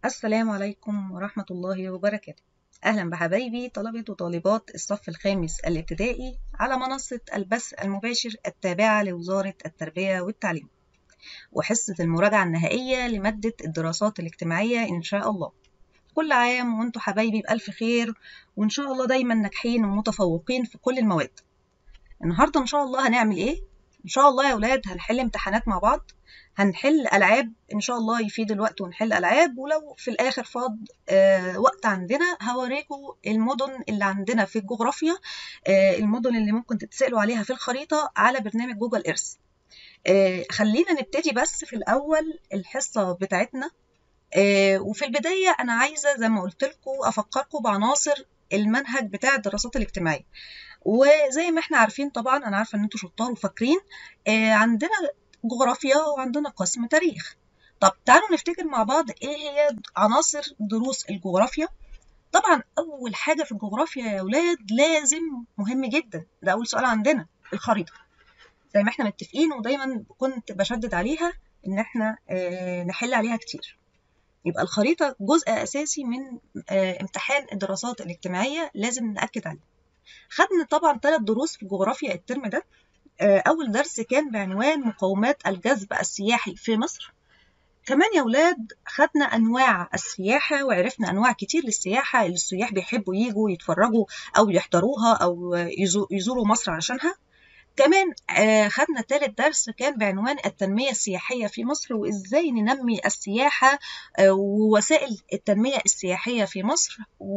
السلام عليكم ورحمة الله وبركاته أهلا بحبايبي طلبة وطالبات الصف الخامس الابتدائي على منصة البث المباشر التابعة لوزارة التربية والتعليم وحصة المراجعة النهائية لمادة الدراسات الاجتماعية إن شاء الله كل عام وانتم حبايبي بألف خير وإن شاء الله دايما ناجحين ومتفوقين في كل المواد النهاردة إن شاء الله هنعمل إيه؟ إن شاء الله يا ولاد هنحل امتحانات مع بعض هنحل ألعاب إن شاء الله يفيد الوقت ونحل ألعاب ولو في الآخر فاض آه وقت عندنا هوريكم المدن اللي عندنا في الجغرافيا آه المدن اللي ممكن تتسألوا عليها في الخريطة على برنامج جوجل إيرث آه خلينا نبتدي بس في الأول الحصة بتاعتنا آه وفي البداية أنا عايزة زي ما قلت لكم أفكركم بعناصر المنهج بتاع الدراسات الاجتماعية وزي ما احنا عارفين طبعا أنا عارفة إن انتوا شطار وفاكرين آه عندنا جغرافيا وعندنا قسم تاريخ طب تعالوا نفتكر مع بعض ايه هي عناصر دروس الجغرافيا طبعا اول حاجه في الجغرافيا يا اولاد لازم مهم جدا ده اول سؤال عندنا الخريطه زي ما احنا متفقين ودايما كنت بشدد عليها ان احنا اه نحل عليها كتير يبقى الخريطه جزء اساسي من اه امتحان الدراسات الاجتماعيه لازم ناكد عليه خدنا طبعا ثلاث دروس في الجغرافيا الترم ده أول درس كان بعنوان مقومات الجذب السياحي في مصر كمان يا ولاد خدنا أنواع السياحة وعرفنا أنواع كتير للسياحة اللي السياح بيحبوا يجوا يتفرجوا أو يحضروها أو يزوروا مصر عشانها كمان خدنا ثالث درس كان بعنوان التنمية السياحية في مصر وإزاي ننمي السياحة ووسائل التنمية السياحية في مصر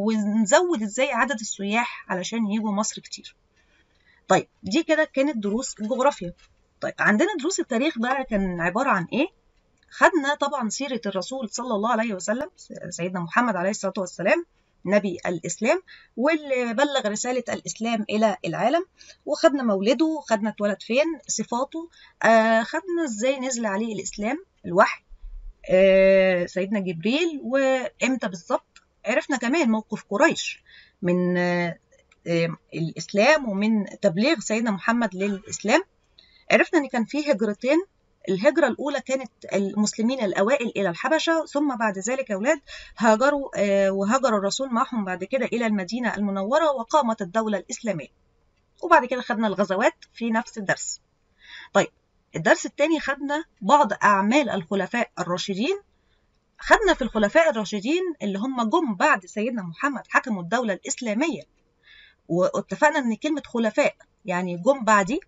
ونزود إزاي عدد السياح علشان يجوا مصر كتير طيب دي كده كانت دروس الجغرافيا طيب عندنا دروس التاريخ بقى كان عبارة عن ايه خدنا طبعا سيرة الرسول صلى الله عليه وسلم سيدنا محمد عليه الصلاة والسلام نبي الإسلام واللي بلغ رسالة الإسلام إلى العالم وخدنا مولده خدنا اتولد فين صفاته آه خدنا إزاي نزل عليه الإسلام الوحي آه سيدنا جبريل وإمتى بالظبط عرفنا كمان موقف قريش من آه الإسلام ومن تبليغ سيدنا محمد للإسلام عرفنا أن كان في هجرتين الهجرة الأولى كانت المسلمين الأوائل إلى الحبشة ثم بعد ذلك أولاد هاجروا وهاجر الرسول معهم بعد كده إلى المدينة المنورة وقامت الدولة الإسلامية وبعد كده خدنا الغزوات في نفس الدرس طيب الدرس الثاني خدنا بعض أعمال الخلفاء الراشدين خدنا في الخلفاء الراشدين اللي هم جم بعد سيدنا محمد حكموا الدولة الإسلامية واتفقنا ان كلمة خلفاء يعني جم بعدي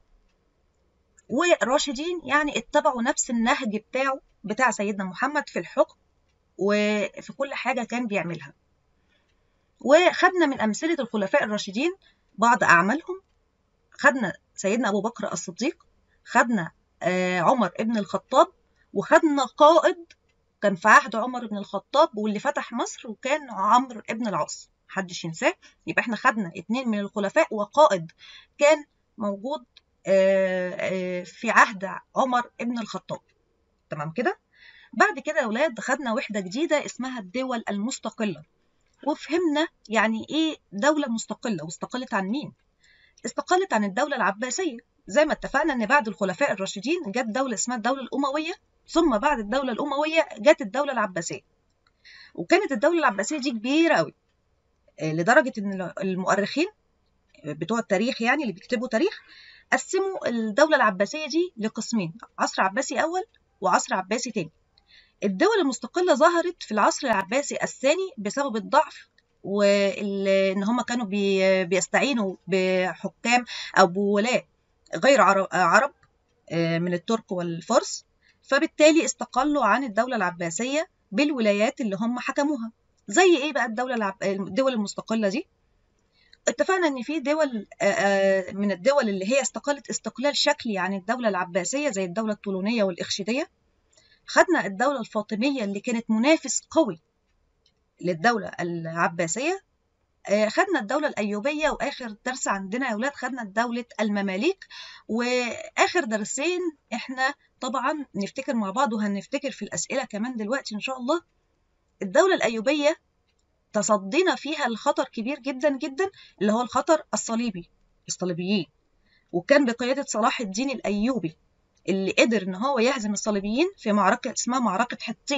وراشدين يعني اتبعوا نفس النهج بتاعه بتاع سيدنا محمد في الحكم وفي كل حاجة كان بيعملها وخدنا من أمثلة الخلفاء الراشدين بعض أعمالهم خدنا سيدنا أبو بكر الصديق خدنا عمر ابن الخطاب وخدنا قائد كان في عهد عمر بن الخطاب واللي فتح مصر وكان عمرو ابن العاص محدش ينساه يبقى احنا خدنا اتنين من الخلفاء وقائد كان موجود في عهد عمر ابن الخطاب تمام كده بعد كده يا اولاد خدنا وحده جديده اسمها الدول المستقله وفهمنا يعني ايه دوله مستقله واستقلت عن مين استقلت عن الدوله العباسيه زي ما اتفقنا ان بعد الخلفاء الراشدين جت دوله اسمها الدوله الامويه ثم بعد الدوله الامويه جت الدوله العباسيه وكانت الدوله العباسيه دي كبيره قوي لدرجة إن المؤرخين بتوع التاريخ يعني اللي بيكتبوا تاريخ قسموا الدولة العباسية دي لقسمين عصر عباسي أول وعصر عباسي تاني الدول المستقلة ظهرت في العصر العباسي الثاني بسبب الضعف وإن هم كانوا بيستعينوا بحكام أو بولاة غير عرب من الترك والفرس فبالتالي استقلوا عن الدولة العباسية بالولايات اللي هم حكموها زي ايه بقى الدوله العب... الدول المستقله دي اتفقنا ان في دول من الدول اللي هي استقلت استقلال شكلي عن الدوله العباسيه زي الدوله الطولونيه والاخشيديه خدنا الدوله الفاطميه اللي كانت منافس قوي للدوله العباسيه خدنا الدولة الأيوبية وآخر درس عندنا يا أولاد خدنا دولة المماليك وآخر درسين إحنا طبعا نفتكر مع بعض وهنفتكر في الأسئلة كمان دلوقتي إن شاء الله الدولة الأيوبية تصدينا فيها الخطر كبير جدا جدا اللي هو الخطر الصليبي الصليبيين وكان بقيادة صلاح الدين الأيوبي اللي قدر إن هو يهزم الصليبيين في معركة اسمها معركة حطين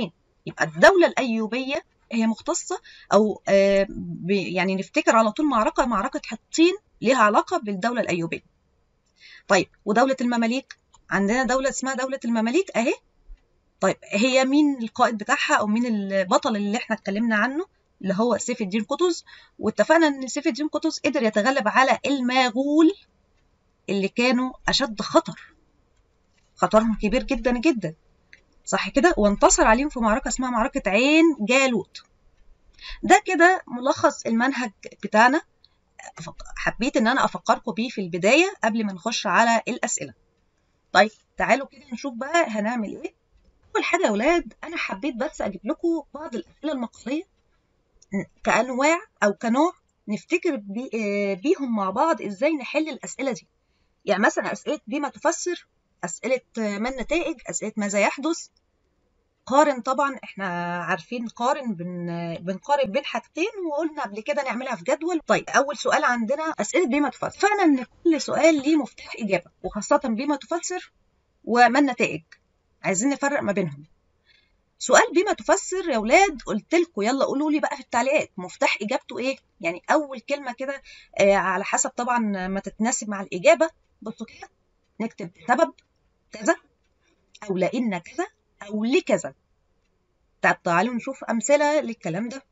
يبقى الدولة الأيوبية هي مختصة أو آه يعني نفتكر على طول معركة معركة حطين ليها علاقة بالدولة الأيوبية طيب ودولة المماليك عندنا دولة اسمها دولة المماليك أهي طيب هي مين القائد بتاعها أو مين البطل اللي احنا اتكلمنا عنه اللي هو سيف الدين قطز واتفقنا ان سيف الدين قطز قدر يتغلب على المغول اللي كانوا اشد خطر خطرهم كبير جدا جدا صح كده وانتصر عليهم في معركة اسمها معركة عين جالوت ده كده ملخص المنهج بتاعنا حبيت ان انا افكركم بيه في البداية قبل ما نخش على الاسئلة طيب تعالوا كده نشوف بقى هنعمل ايه اول حاجة يا اولاد انا حبيت بس اجيب لكم بعض الاسئلة المقالية كانواع او كنوع نفتكر بي بيهم مع بعض ازاي نحل الاسئله دي يعني مثلا اسئله بما تفسر اسئله ما النتائج اسئله ماذا يحدث قارن طبعا احنا عارفين قارن بن بنقارن بين حاجتين وقلنا قبل كده نعملها في جدول طيب اول سؤال عندنا اسئله بما تفسر فعلا ان كل سؤال ليه مفتاح اجابه وخاصه بما تفسر وما النتائج عايزين نفرق ما بينهم سؤال بما تفسر يا ولاد قلت لكم يلا قولوا لي بقى في التعليقات مفتاح اجابته ايه يعني اول كلمه كده آه على حسب طبعا ما تتناسب مع الاجابه بصوا كده نكتب سبب كذا او لان كذا او لكذا طب تعالوا نشوف امثله للكلام ده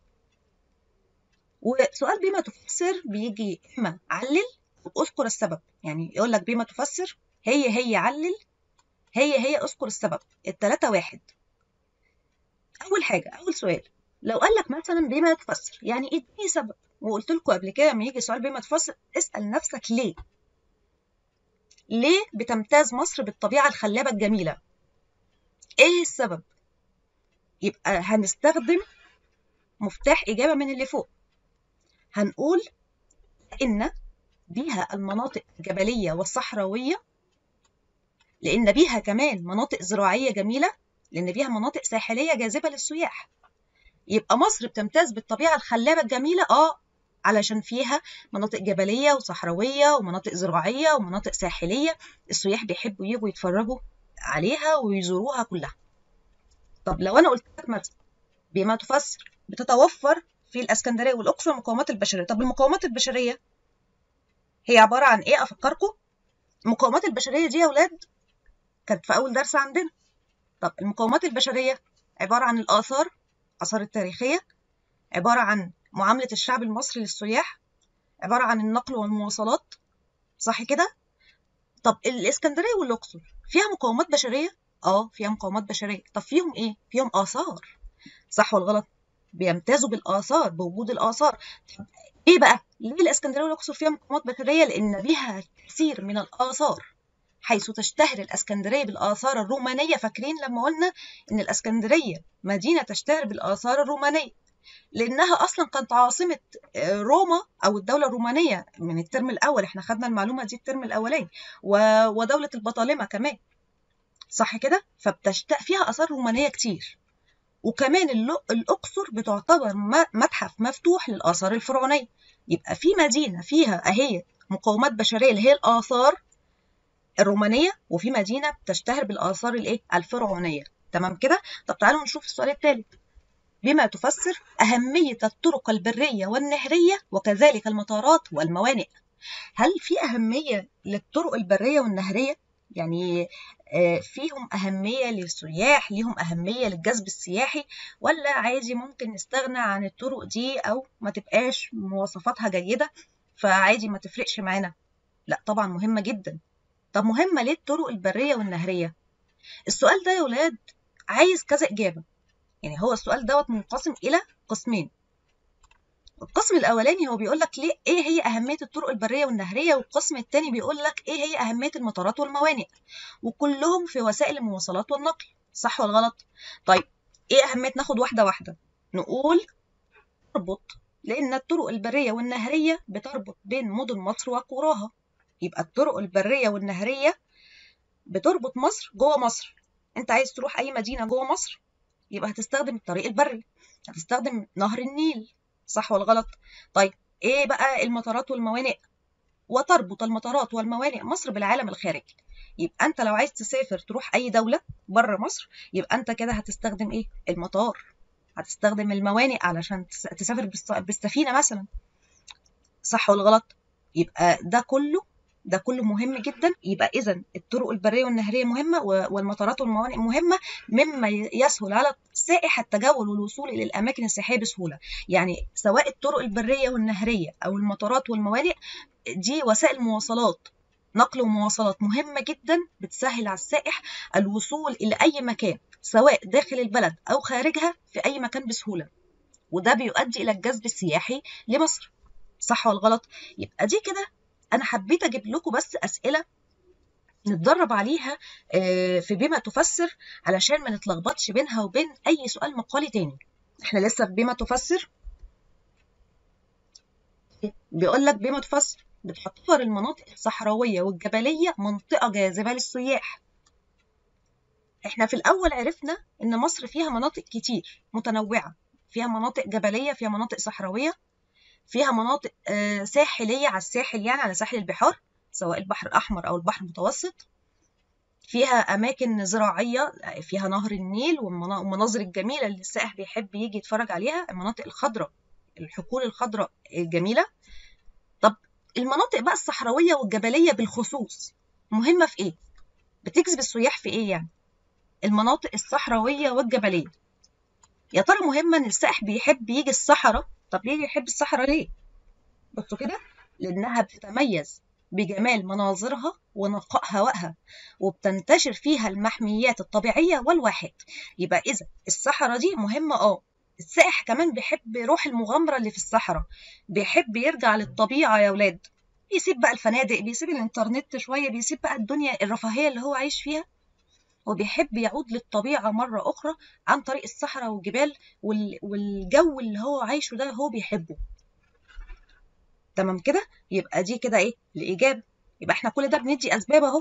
وسؤال بما تفسر بيجي اما علل اذكر السبب يعني يقول لك بما تفسر هي هي علل هي هي اذكر السبب التلاتة واحد اول حاجه اول سؤال لو قال لك مثلا بما تفسر يعني اديني سبب وقلت لكم قبل كده لما يجي سؤال بما تفسر اسال نفسك ليه ليه بتمتاز مصر بالطبيعه الخلابه الجميله ايه السبب يبقى هنستخدم مفتاح اجابه من اللي فوق هنقول ان بيها المناطق الجبليه والصحراويه لان بيها كمان مناطق زراعيه جميله لأن فيها مناطق ساحلية جاذبة للسياح يبقى مصر بتمتاز بالطبيعة الخلابة الجميلة آه علشان فيها مناطق جبلية وصحراوية ومناطق زراعية ومناطق ساحلية السياح بيحبوا يجوا يتفرجوا عليها ويزوروها كلها طب لو أنا قلت لك مثلا بما تفسر بتتوفر في الإسكندرية والأقصر المقومات البشرية طب المقومات البشرية هي عبارة عن إيه أفكركم المقومات البشرية دي يا ولاد كانت في أول درس عندنا طب المقومات البشرية عبارة عن الآثار آثار التاريخية عبارة عن معاملة الشعب المصري للسياح عبارة عن النقل والمواصلات صح كده؟ طب الإسكندرية والأقصر فيها مقومات بشرية؟ آه فيها مقومات بشرية طب فيهم إيه؟ فيهم آثار صح ولا غلط؟ بيمتازوا بالآثار بوجود الآثار طب إيه بقى؟ ليه الإسكندرية والأقصر فيها مقومات بشرية؟ لأن بيها كثير من الآثار حيث تشتهر الاسكندريه بالاثار الرومانيه فاكرين لما قلنا ان الاسكندريه مدينه تشتهر بالاثار الرومانيه لانها اصلا كانت عاصمه روما او الدوله الرومانيه من الترم الاول احنا خدنا المعلومه دي الترم الاولاني ودوله البطالمه كمان صح كده فبتشت فيها اثار رومانيه كتير وكمان الاقصر بتعتبر متحف مفتوح للاثار الفرعونيه يبقى في مدينه فيها اهي مقومات بشريه اللي هي الاثار الرومانيه وفي مدينه بتشتهر بالاثار الايه الفرعونيه تمام كده طب تعالوا نشوف السؤال الثالث بما تفسر اهميه الطرق البريه والنهريه وكذلك المطارات والموانئ هل في اهميه للطرق البريه والنهريه يعني فيهم أهمية للسياح ليهم أهمية للجذب السياحي ولا عادي ممكن نستغنى عن الطرق دي أو ما تبقاش مواصفاتها جيدة فعادي ما تفرقش معانا لا طبعا مهمة جدا طب مهمة ليه الطرق البرية والنهرية السؤال ده يا ولاد عايز كذا إجابة يعني هو السؤال دوت منقسم إلى قسمين القسم الاولاني هو بيقول لك ليه ايه هي اهميه الطرق البريه والنهريه والقسم الثاني بيقول لك ايه هي اهميه المطارات والموانئ وكلهم في وسائل المواصلات والنقل صح ولا غلط طيب ايه اهميه ناخد واحده واحده نقول تربط لان الطرق البريه والنهريه بتربط بين مدن مصر وقراها يبقى الطرق البريه والنهريه بتربط مصر جوه مصر انت عايز تروح اي مدينه جوه مصر يبقى هتستخدم الطريق البري هتستخدم نهر النيل صح ولا غلط طيب ايه بقى المطارات والموانئ وتربط المطارات والموانئ مصر بالعالم الخارجي يبقى انت لو عايز تسافر تروح اي دوله بره مصر يبقى انت كده هتستخدم ايه المطار هتستخدم الموانئ علشان تسافر بالسفينه مثلا صح ولا غلط يبقى ده كله ده كله مهم جدا يبقى اذا الطرق البريه والنهريه مهمه والمطارات والموانئ مهمه مما يسهل على السائح التجول والوصول الى الاماكن السياحيه بسهوله يعني سواء الطرق البريه والنهريه او المطارات والموانئ دي وسائل مواصلات نقل ومواصلات مهمة جدا بتسهل على السائح الوصول إلى أي مكان سواء داخل البلد أو خارجها في أي مكان بسهولة وده بيؤدي إلى الجذب السياحي لمصر صح ولا غلط؟ يبقى دي كده أنا حبيت أجيب لكم بس أسئلة نتدرب عليها في بما تفسر علشان ما نتلخبطش بينها وبين أي سؤال مقالي تاني احنا لسه في بما تفسر بيقول لك بما تفسر بتعتبر المناطق الصحراوية والجبلية منطقة جاذبة للسياح احنا في الأول عرفنا إن مصر فيها مناطق كتير متنوعة فيها مناطق جبلية فيها مناطق صحراوية فيها مناطق ساحلية على الساحل يعني على ساحل البحار سواء البحر الأحمر أو البحر المتوسط فيها أماكن زراعية فيها نهر النيل والمناظر الجميلة اللي السائح بيحب يجي يتفرج عليها المناطق الخضراء الحقول الخضراء الجميلة طب المناطق بقى الصحراوية والجبلية بالخصوص مهمة في إيه؟ بتجذب السياح في إيه يعني؟ المناطق الصحراوية والجبلية يا ترى مهمة إن السائح بيحب يجي الصحراء طب ليه يحب الصحراء ليه؟ بصوا كده لأنها بتتميز بجمال مناظرها ونقاء هوائها وبتنتشر فيها المحميات الطبيعية والواحات يبقى إذا الصحراء دي مهمة آه السائح كمان بيحب روح المغامرة اللي في الصحراء بيحب يرجع للطبيعة يا ولاد بيسيب بقى الفنادق بيسيب الانترنت شوية بيسيب بقى الدنيا الرفاهية اللي هو عايش فيها وبيحب يعود للطبيعة مرة أخرى عن طريق الصحراء والجبال والجو اللي هو عايشه ده هو بيحبه تمام كده يبقى دي كده ايه الإجابة يبقى احنا كل ده بندي أسباب أهو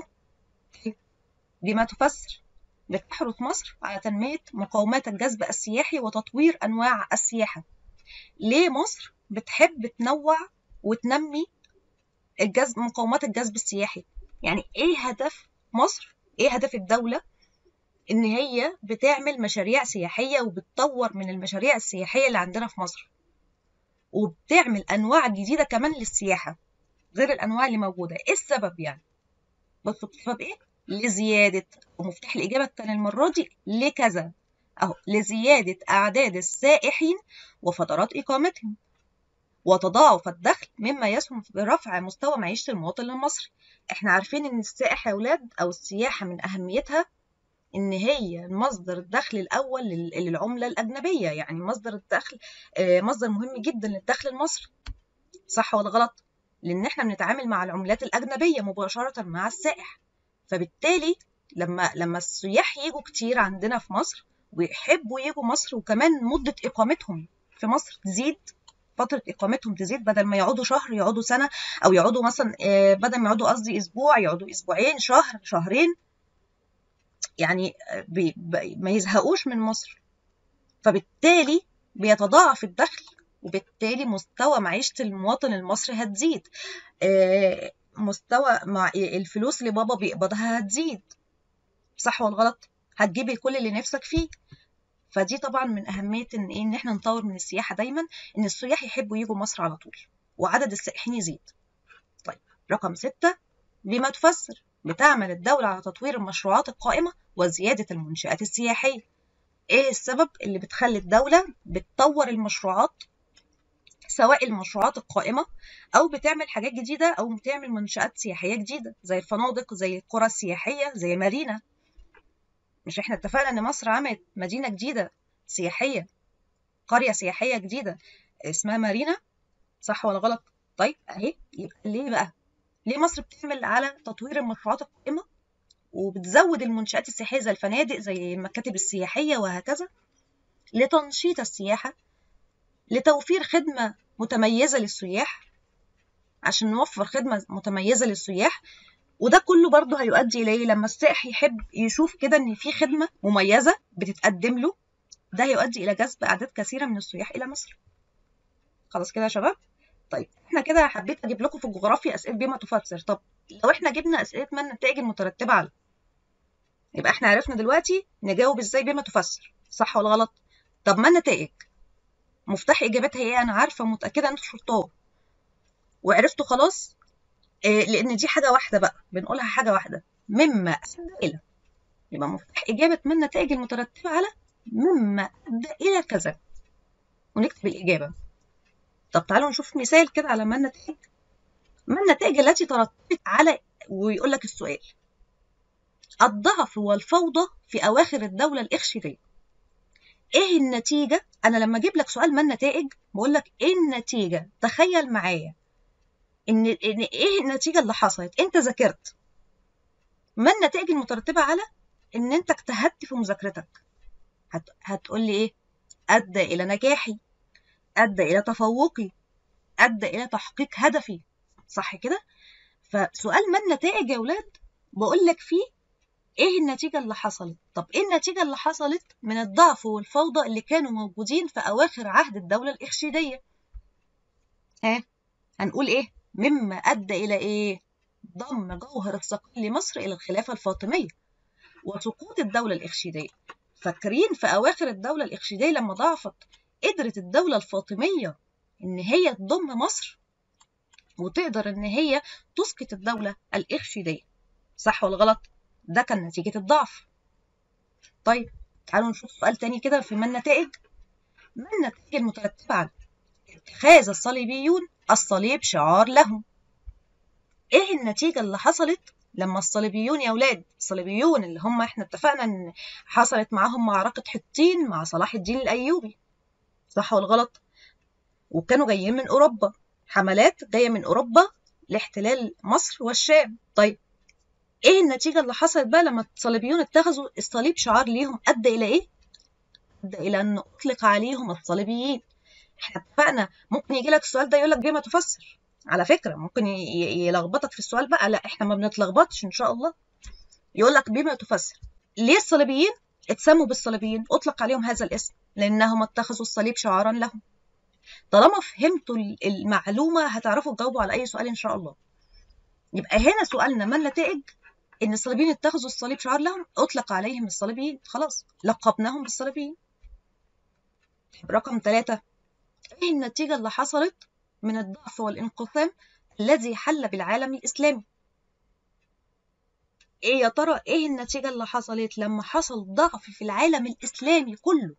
بما تفسر بتحرص مصر على تنمية مقومات الجذب السياحي وتطوير أنواع السياحة ليه مصر بتحب تنوع وتنمي الجذب مقومات الجذب السياحي يعني ايه هدف مصر ايه هدف الدولة ان هي بتعمل مشاريع سياحية وبتطور من المشاريع السياحية اللي عندنا في مصر وبتعمل انواع جديدة كمان للسياحة غير الانواع اللي موجودة ايه السبب يعني بصوا السبب ايه لزيادة ومفتاح الإجابة كان المرة دي لكذا أهو لزيادة أعداد السائحين وفترات إقامتهم وتضاعف الدخل مما يسهم برفع مستوى معيشة المواطن المصري احنا عارفين ان السائح يا ولاد او السياحة من اهميتها ان هي مصدر الدخل الاول للعملة الاجنبية يعني مصدر الدخل مصدر مهم جدا للدخل المصري صح ولا غلط لان احنا بنتعامل مع العملات الاجنبية مباشرة مع السائح فبالتالي لما لما السياح يجوا كتير عندنا في مصر ويحبوا يجوا مصر وكمان مدة إقامتهم في مصر تزيد فترة إقامتهم تزيد بدل ما يقعدوا شهر يقعدوا سنة أو يقعدوا مثلا بدل ما يقعدوا قصدي أسبوع يقعدوا أسبوعين شهر شهرين يعني بي ما يزهقوش من مصر فبالتالي بيتضاعف الدخل وبالتالي مستوى معيشة المواطن المصري هتزيد مستوى مع الفلوس اللي بابا بيقبضها هتزيد صح ولا غلط هتجيبي كل اللي نفسك فيه فدي طبعا من اهميه ان ايه ان احنا نطور من السياحه دايما ان السياح يحبوا يجوا مصر على طول وعدد السائحين يزيد طيب رقم ستة بما تفسر بتعمل الدولة على تطوير المشروعات القائمة وزيادة المنشآت السياحية ايه السبب اللي بتخلي الدولة بتطور المشروعات سواء المشروعات القائمة أو بتعمل حاجات جديدة أو بتعمل منشآت سياحية جديدة زي الفنادق زي القرى السياحية زي مارينا مش احنا اتفقنا ان مصر عملت مدينة جديدة سياحية قرية سياحية جديدة اسمها مارينا صح ولا غلط طيب اهي يبقى ليه بقى ليه مصر بتعمل على تطوير المشروعات القائمة وبتزود المنشآت السياحية زي الفنادق زي المكاتب السياحية وهكذا لتنشيط السياحة لتوفير خدمة متميزة للسياح عشان نوفر خدمة متميزة للسياح وده كله برضه هيؤدي إليه لما السائح يحب يشوف كده إن في خدمة مميزة بتتقدم له ده هيؤدي إلى جذب أعداد كثيرة من السياح إلى مصر خلاص كده يا شباب طيب احنا كده حبيت اجيب لكم في الجغرافيا اسئله بما تفسر طب لو احنا جبنا اسئله ما النتائج المترتبه على يبقى احنا عرفنا دلوقتي نجاوب ازاي بما تفسر صح ولا غلط طب ما النتائج مفتاح اجابتها ايه انا عارفه متاكده انتوا شطار وعرفتوا خلاص إيه لان دي حاجه واحده بقى بنقولها حاجه واحده مما ادى الى يبقى مفتاح اجابه ما النتائج المترتبه على مما ادى الى كذا ونكتب الاجابه طب تعالوا نشوف مثال كده على ما النتائج ما النتائج التي ترتبت على ويقول لك السؤال الضعف والفوضى في اواخر الدوله الاخشيديه ايه النتيجه انا لما اجيب لك سؤال ما النتائج بقول لك ايه النتيجه تخيل معايا ان ان ايه النتيجه اللي حصلت انت ذاكرت ما النتائج المترتبه على ان انت اجتهدت في مذاكرتك هت... هتقول لي ايه ادى الى نجاحي ادى الى تفوقي ادى الى تحقيق هدفي صح كده فسؤال ما النتائج يا اولاد بقول لك فيه ايه النتيجة اللي حصلت طب ايه النتيجة اللي حصلت من الضعف والفوضى اللي كانوا موجودين في اواخر عهد الدولة الاخشيدية ها هنقول ايه مما ادى الى ايه ضم جوهر الصقل لمصر الى الخلافة الفاطمية وسقوط الدولة الاخشيدية فاكرين في اواخر الدولة الاخشيدية لما ضعفت قدرت الدولة الفاطمية ان هي تضم مصر وتقدر ان هي تسقط الدولة الاخشيدية صح ولا غلط ده كان نتيجة الضعف طيب تعالوا نشوف سؤال تاني كده في ما النتائج ما النتائج المترتبة على اتخاذ الصليبيون الصليب شعار لهم ايه النتيجة اللي حصلت لما الصليبيون يا ولاد الصليبيون اللي هم احنا اتفقنا ان حصلت معاهم معركة حطين مع صلاح الدين الايوبي صح ولا غلط وكانوا جايين من اوروبا حملات جاية من اوروبا لاحتلال مصر والشام طيب ايه النتيجة اللي حصلت بقى لما الصليبيون اتخذوا الصليب شعار ليهم ادى الى ايه ادى الى ان اطلق عليهم الصليبيين احنا اتفقنا ممكن يجي لك السؤال ده يقول لك بما تفسر على فكرة ممكن يلخبطك في السؤال بقى لا احنا ما بنتلخبطش ان شاء الله يقول لك بما تفسر ليه الصليبيين اتسموا بالصليبيين اطلق عليهم هذا الاسم لانهم اتخذوا الصليب شعارا لهم طالما فهمتوا المعلومة هتعرفوا تجاوبوا على اي سؤال ان شاء الله يبقى هنا سؤالنا ما النتائج ان الصليبيين اتخذوا الصليب شعار لهم اطلق عليهم الصليبيين خلاص لقبناهم بالصليبيين رقم ثلاثة ايه النتيجة اللي حصلت من الضعف والانقسام الذي حل بالعالم الإسلامي ايه يا ترى ايه النتيجة اللي حصلت لما حصل ضعف في العالم الإسلامي كله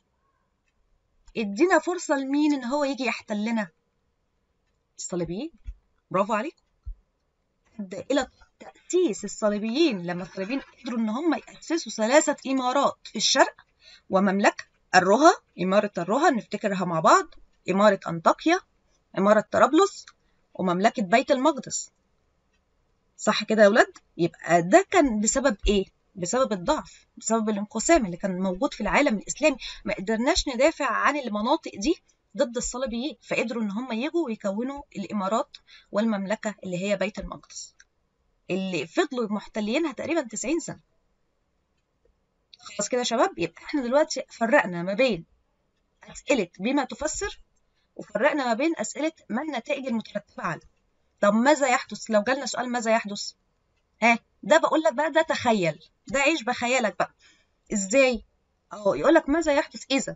ادينا فرصة لمين ان هو يجي يحتلنا الصليبيين برافو عليكم ادى الى تأسيس الصليبيين لما الصليبيين قدروا ان هم يأسسوا ثلاثة إمارات في الشرق ومملكة الرها إمارة الرها نفتكرها مع بعض إمارة أنطاكيا إمارة طرابلس ومملكة بيت المقدس صح كده يا ولاد؟ يبقى ده كان بسبب إيه؟ بسبب الضعف بسبب الانقسام اللي كان موجود في العالم الإسلامي ما قدرناش ندافع عن المناطق دي ضد الصليبيين فقدروا إن هم يجوا ويكونوا الإمارات والمملكة اللي هي بيت المقدس اللي فضلوا محتلينها تقريبا 90 سنة خلاص كده يا شباب يبقى احنا دلوقتي فرقنا ما بين أسئلة بما تفسر وفرقنا ما بين أسئلة ما النتائج المترتبة على طب ماذا يحدث لو جالنا سؤال ماذا يحدث ها ده بقول لك بقى ده تخيل ده عيش بخيالك بقى ازاي اهو يقول لك ماذا يحدث اذا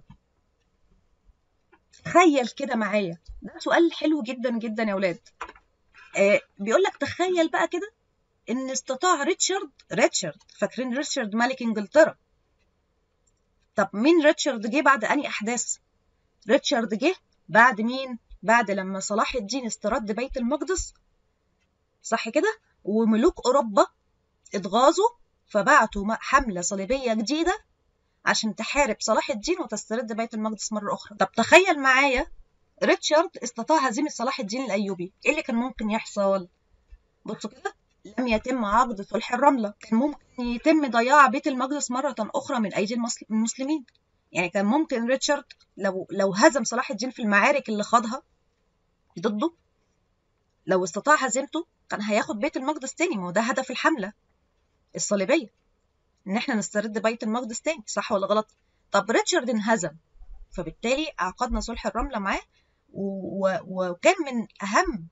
تخيل كده معايا ده سؤال حلو جدا جدا يا ولاد آه بيقول لك تخيل بقى كده ان استطاع ريتشارد ريتشارد فاكرين ريتشارد ملك انجلترا طب مين ريتشارد جه بعد اني احداث ريتشارد جه بعد مين بعد لما صلاح الدين استرد بيت المقدس صح كده وملوك اوروبا اتغاظوا فبعتوا حمله صليبيه جديده عشان تحارب صلاح الدين وتسترد بيت المقدس مره اخرى طب تخيل معايا ريتشارد استطاع هزيمه صلاح الدين الايوبي ايه اللي كان ممكن يحصل بصوا كده لم يتم عقد صلح الرملة كان ممكن يتم ضياع بيت المقدس مرة أخرى من أيدي المسلمين يعني كان ممكن ريتشارد لو لو هزم صلاح الدين في المعارك اللي خاضها ضده لو استطاع هزيمته كان هياخد بيت المقدس تاني ما هو ده هدف الحملة الصليبية إن إحنا نسترد بيت المقدس تاني صح ولا غلط؟ طب ريتشارد انهزم فبالتالي عقدنا صلح الرملة معاه وكان من أهم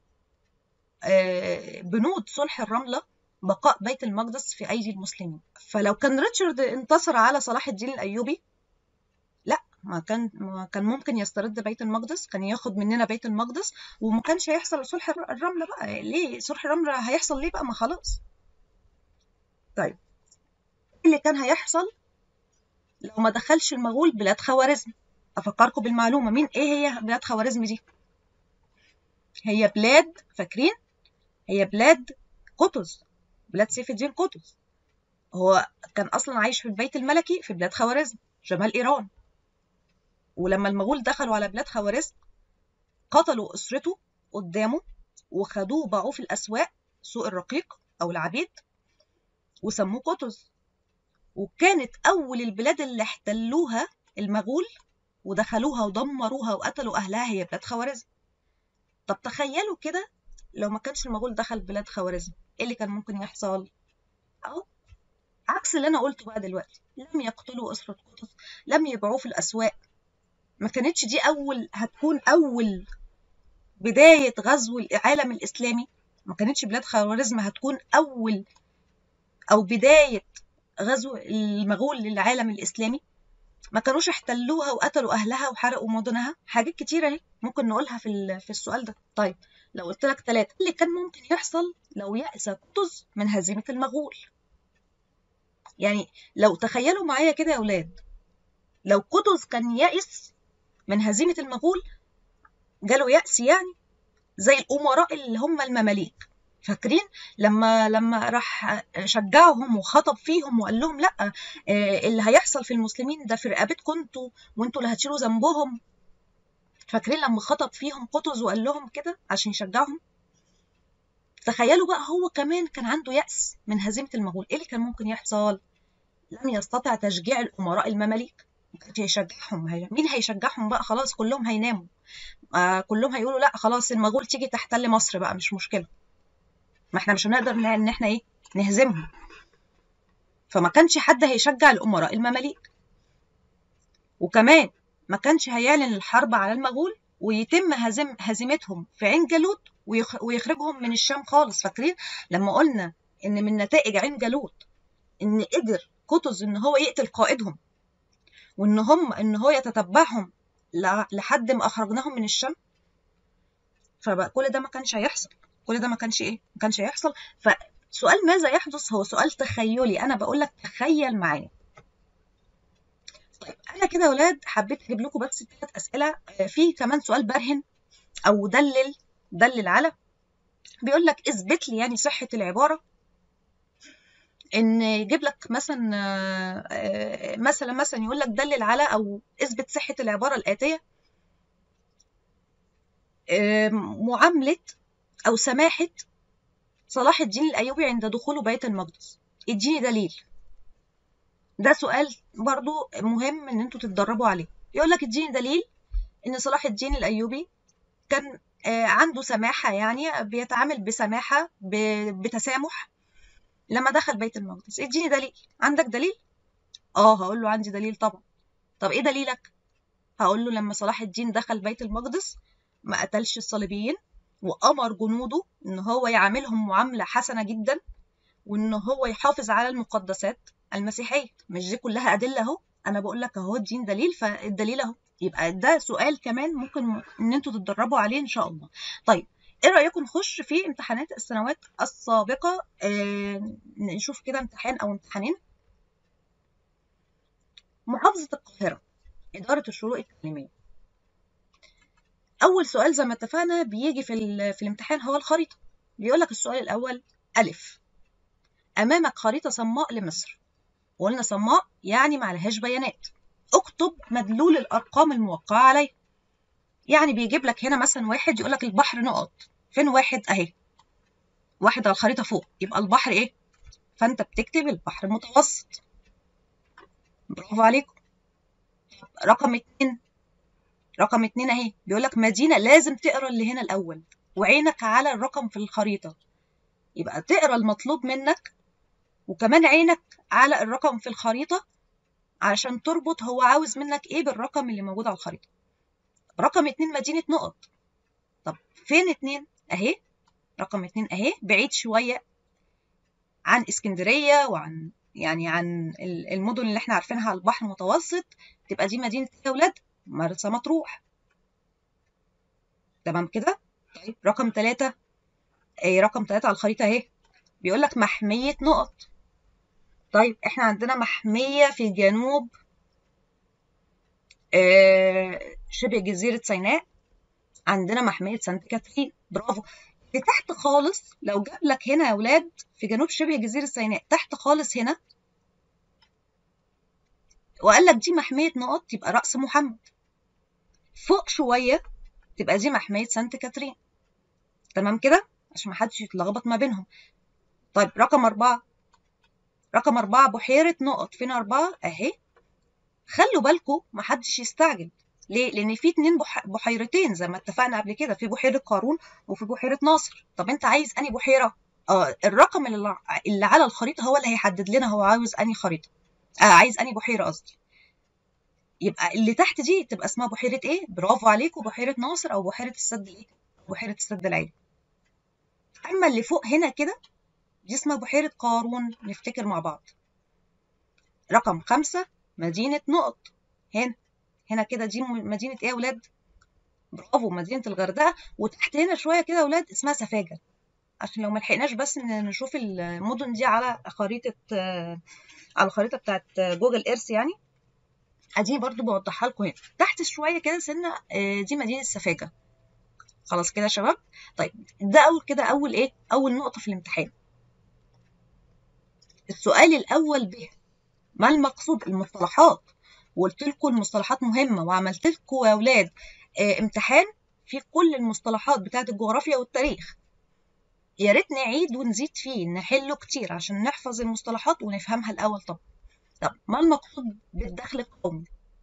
بنود صلح الرملة بقاء بيت المقدس في أيدي المسلمين فلو كان ريتشارد انتصر على صلاح الدين الأيوبي لا ما كان ما كان ممكن يسترد بيت المقدس كان ياخد مننا بيت المقدس وما كانش هيحصل صلح الرملة بقى ليه صلح الرملة هيحصل ليه بقى ما خلاص طيب اللي كان هيحصل لو ما دخلش المغول بلاد خوارزم افكركم بالمعلومه مين ايه هي بلاد خوارزم دي هي بلاد فاكرين هي بلاد قطز بلاد سيف الدين قطز هو كان اصلا عايش في البيت الملكي في بلاد خوارزم شمال ايران ولما المغول دخلوا على بلاد خوارزم قتلوا اسرته قدامه وخدوه باعوه في الاسواق سوق الرقيق او العبيد وسموه قطز وكانت اول البلاد اللي احتلوها المغول ودخلوها ودمروها وقتلوا اهلها هي بلاد خوارزم طب تخيلوا كده لو ما كانش المغول دخل بلاد خوارزم ايه اللي كان ممكن يحصل او عكس اللي انا قلته بقى دلوقتي لم يقتلوا اسرة قطز لم يبيعوه في الاسواق ما كانتش دي اول هتكون اول بداية غزو العالم الاسلامي ما كانتش بلاد خوارزم هتكون اول او بداية غزو المغول للعالم الاسلامي ما كانوش احتلوها وقتلوا اهلها وحرقوا مدنها حاجات كتيره اهي ممكن نقولها في في السؤال ده طيب لو قلت لك ثلاثه اللي كان ممكن يحصل لو يأس قطز من هزيمه المغول يعني لو تخيلوا معايا كده يا اولاد لو قطز كان يأس من هزيمه المغول جاله يأس يعني زي الامراء اللي هم المماليك فاكرين لما لما راح شجعهم وخطب فيهم وقال لهم لا اللي هيحصل في المسلمين ده في رقبتكم انتوا وانتوا اللي هتشيلوا ذنبهم فاكرين لما خطب فيهم قطز وقال لهم كده عشان يشجعهم تخيلوا بقى هو كمان كان عنده يأس من هزيمة المغول ايه اللي كان ممكن يحصل لم يستطع تشجيع الأمراء المماليك ما كانش هيشجعهم مين هيشجعهم بقى خلاص كلهم هيناموا آه كلهم هيقولوا لا خلاص المغول تيجي تحتل مصر بقى مش مشكله ما احنا مش هنقدر ان احنا ايه نهزمهم فما كانش حد هيشجع الامراء المماليك وكمان ما كانش هيعلن الحرب على المغول ويتم هزم هزيمتهم في عين جالوت ويخ... ويخرجهم من الشام خالص فاكرين لما قلنا ان من نتائج عين جالوت ان قدر قطز ان هو يقتل قائدهم وان هم ان هو يتتبعهم لحد ما اخرجناهم من الشام فبقى كل ده ما كانش هيحصل كل ده ما كانش ايه ما كانش هيحصل فسؤال ماذا يحدث هو سؤال تخيلي انا بقول لك تخيل معايا طيب انا كده يا ولاد حبيت اجيب لكم بس ثلاث اسئله في كمان سؤال برهن او دلل دلل على بيقول لك اثبت لي يعني صحه العباره ان يجيب لك مثلا مثلا مثلا يقول لك دلل على او اثبت صحه العباره الاتيه معامله أو سماحة صلاح الدين الأيوبي عند دخوله بيت المقدس اديني دليل ده سؤال برضو مهم ان انتوا تتدربوا عليه يقول لك اديني دليل ان صلاح الدين الأيوبي كان عنده سماحة يعني بيتعامل بسماحة بتسامح لما دخل بيت المقدس اديني دليل عندك دليل اه هقول له عندي دليل طبعا طب ايه دليلك هقول له لما صلاح الدين دخل بيت المقدس ما قتلش الصليبيين وأمر جنوده إن هو يعاملهم معاملة حسنة جدا وإن هو يحافظ على المقدسات المسيحية مش دي كلها أدلة أهو أنا بقول لك أهو الدين دليل فالدليل أهو يبقى ده سؤال كمان ممكن إن أنتوا تتدربوا عليه إن شاء الله طيب إيه رأيكم نخش في امتحانات السنوات السابقة آه نشوف كده امتحان أو امتحانين محافظة القاهرة إدارة الشروق التعليمية أول سؤال زي ما اتفقنا بيجي في, في الامتحان هو الخريطة بيقول لك السؤال الأول ألف أمامك خريطة صماء لمصر وقلنا صماء يعني معلهاش بيانات اكتب مدلول الأرقام الموقعة عليه يعني بيجيب لك هنا مثلا واحد يقول لك البحر نقط فين واحد أهي واحد على الخريطة فوق يبقى البحر إيه فأنت بتكتب البحر المتوسط برافو عليكم رقم اتنين رقم اتنين اهي بيقول لك مدينة لازم تقرا اللي هنا الأول وعينك على الرقم في الخريطة يبقى تقرا المطلوب منك وكمان عينك على الرقم في الخريطة عشان تربط هو عاوز منك ايه بالرقم اللي موجود على الخريطة رقم اتنين مدينة نقط طب فين اتنين اهي رقم اتنين اهي بعيد شوية عن اسكندرية وعن يعني عن المدن اللي احنا عارفينها على البحر المتوسط تبقى دي مدينة ايه يا ولاد؟ مرسى مطروح تمام كده؟ طيب رقم ثلاثة ايه رقم ثلاثة على الخريطة اهي بيقول لك محمية نقط طيب احنا عندنا محمية في جنوب آه شبه جزيرة سيناء عندنا محمية سانت كاترين برافو اللي تحت خالص لو جاب لك هنا يا ولاد في جنوب شبه جزيرة سيناء تحت خالص هنا وقال لك دي محمية نقط يبقى رأس محمد فوق شوية تبقى دي محمية سانت كاترين تمام كده عشان محدش يتلخبط ما بينهم طيب رقم أربعة رقم أربعة بحيرة نقط فين أربعة أهي خلوا بالكم محدش يستعجل ليه؟ لأن في اتنين بح... بحيرتين زي ما اتفقنا قبل كده في بحيرة قارون وفي بحيرة ناصر طب أنت عايز أنهي بحيرة؟ آه الرقم اللي, اللي على الخريطة هو اللي هيحدد لنا هو عاوز أنهي خريطة آه عايز أنهي بحيرة قصدي يبقى اللي تحت دي تبقى اسمها بحيرة إيه؟ برافو عليكم بحيرة ناصر أو بحيرة السد الإيه؟ بحيرة السد العالي أما اللي فوق هنا كده دي اسمها بحيرة قارون نفتكر مع بعض رقم خمسة مدينة نقط هنا هنا كده دي مدينة ايه يا ولاد؟ برافو مدينة الغردقة وتحت هنا شوية كده يا ولاد اسمها سفاجة عشان لو ملحقناش بس ان نشوف المدن دي على خريطة على الخريطة بتاعت جوجل ايرث يعني ادي برضو بوضحها لكم هنا تحت شوية كده سنة دي مدينة سفاجة خلاص كده يا شباب طيب ده اول كده اول ايه اول نقطة في الامتحان السؤال الاول به ما المقصود المصطلحات وقلت لكم المصطلحات مهمه وعملت لكم يا اولاد اه امتحان في كل المصطلحات بتاعه الجغرافيا والتاريخ يا ريت نعيد ونزيد فيه نحله كتير عشان نحفظ المصطلحات ونفهمها الاول طبعا طب ما المقصود بالدخل القومي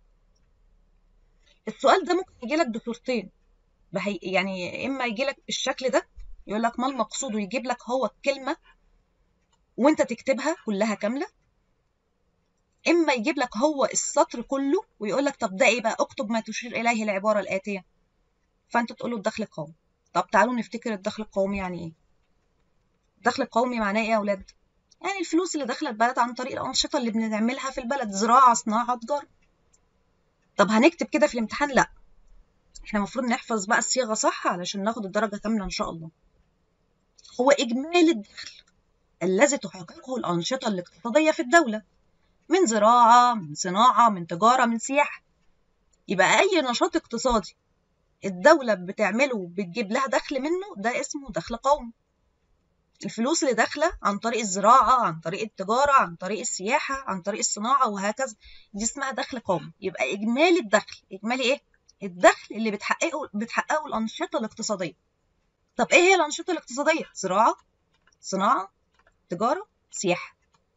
السؤال ده ممكن يجي لك بصورتين بهي يعني اما يجي لك بالشكل ده يقول لك ما المقصود ويجيب لك هو الكلمه وانت تكتبها كلها كامله اما يجيب لك هو السطر كله ويقول لك طب ده ايه بقى اكتب ما تشير اليه العباره الاتيه فانت تقول له الدخل القومي طب تعالوا نفتكر الدخل القومي يعني ايه الدخل القومي معناه ايه يا اولاد يعني الفلوس اللي داخله البلد عن طريق الانشطه اللي بنعملها في البلد زراعه صناعه تجاره طب هنكتب كده في الامتحان لا احنا المفروض نحفظ بقى الصيغه صح علشان ناخد الدرجه كامله ان شاء الله هو اجمالي الدخل الذي تحققه الانشطه الاقتصاديه في الدوله من زراعة من صناعة من تجارة من سياحة يبقى أي نشاط اقتصادي الدولة بتعمله وبتجيب لها دخل منه ده اسمه دخل قومي الفلوس اللي داخلة عن طريق الزراعة عن طريق التجارة عن طريق السياحة عن طريق الصناعة وهكذا دي اسمها دخل قومي يبقى إجمالي الدخل إجمالي إيه؟ الدخل اللي بتحققه بتحققه الأنشطة الاقتصادية طب إيه هي الأنشطة الاقتصادية؟ زراعة صناعة تجارة سياحة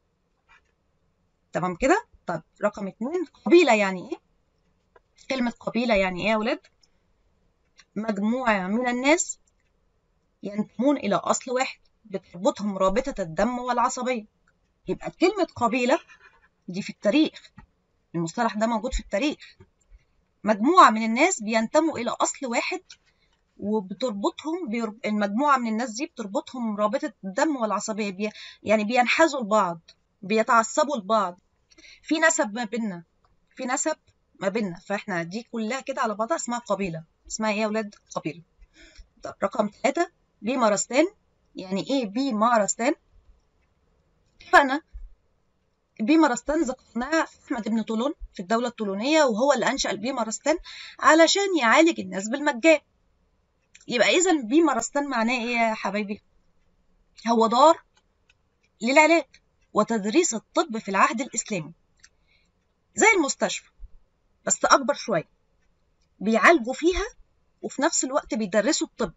تمام كده طب رقم اتنين قبيلة يعني ايه كلمة قبيلة يعني ايه يا ولاد مجموعة من الناس ينتمون إلى أصل واحد بتربطهم رابطة الدم والعصبية يبقى كلمة قبيلة دي في التاريخ المصطلح ده موجود في التاريخ مجموعة من الناس بينتموا إلى أصل واحد وبتربطهم بيرب... المجموعة من الناس دي بتربطهم رابطة الدم والعصبية بي... يعني بينحازوا لبعض بيتعصبوا لبعض في نسب ما بيننا في نسب ما بيننا فاحنا دي كلها كده على بعضها اسمها قبيله اسمها ايه يا اولاد قبيله طب رقم ثلاثة بيمارستان يعني ايه بيمارستان اتفقنا بيمارستان ذكرناها في احمد بن طولون في الدوله الطولونيه وهو اللي انشا البيمارستان علشان يعالج الناس بالمجان يبقى اذا بيمارستان معناه ايه يا حبايبي هو دار للعلاج وتدريس الطب في العهد الإسلامي زي المستشفى بس أكبر شوية بيعالجوا فيها وفي نفس الوقت بيدرسوا الطب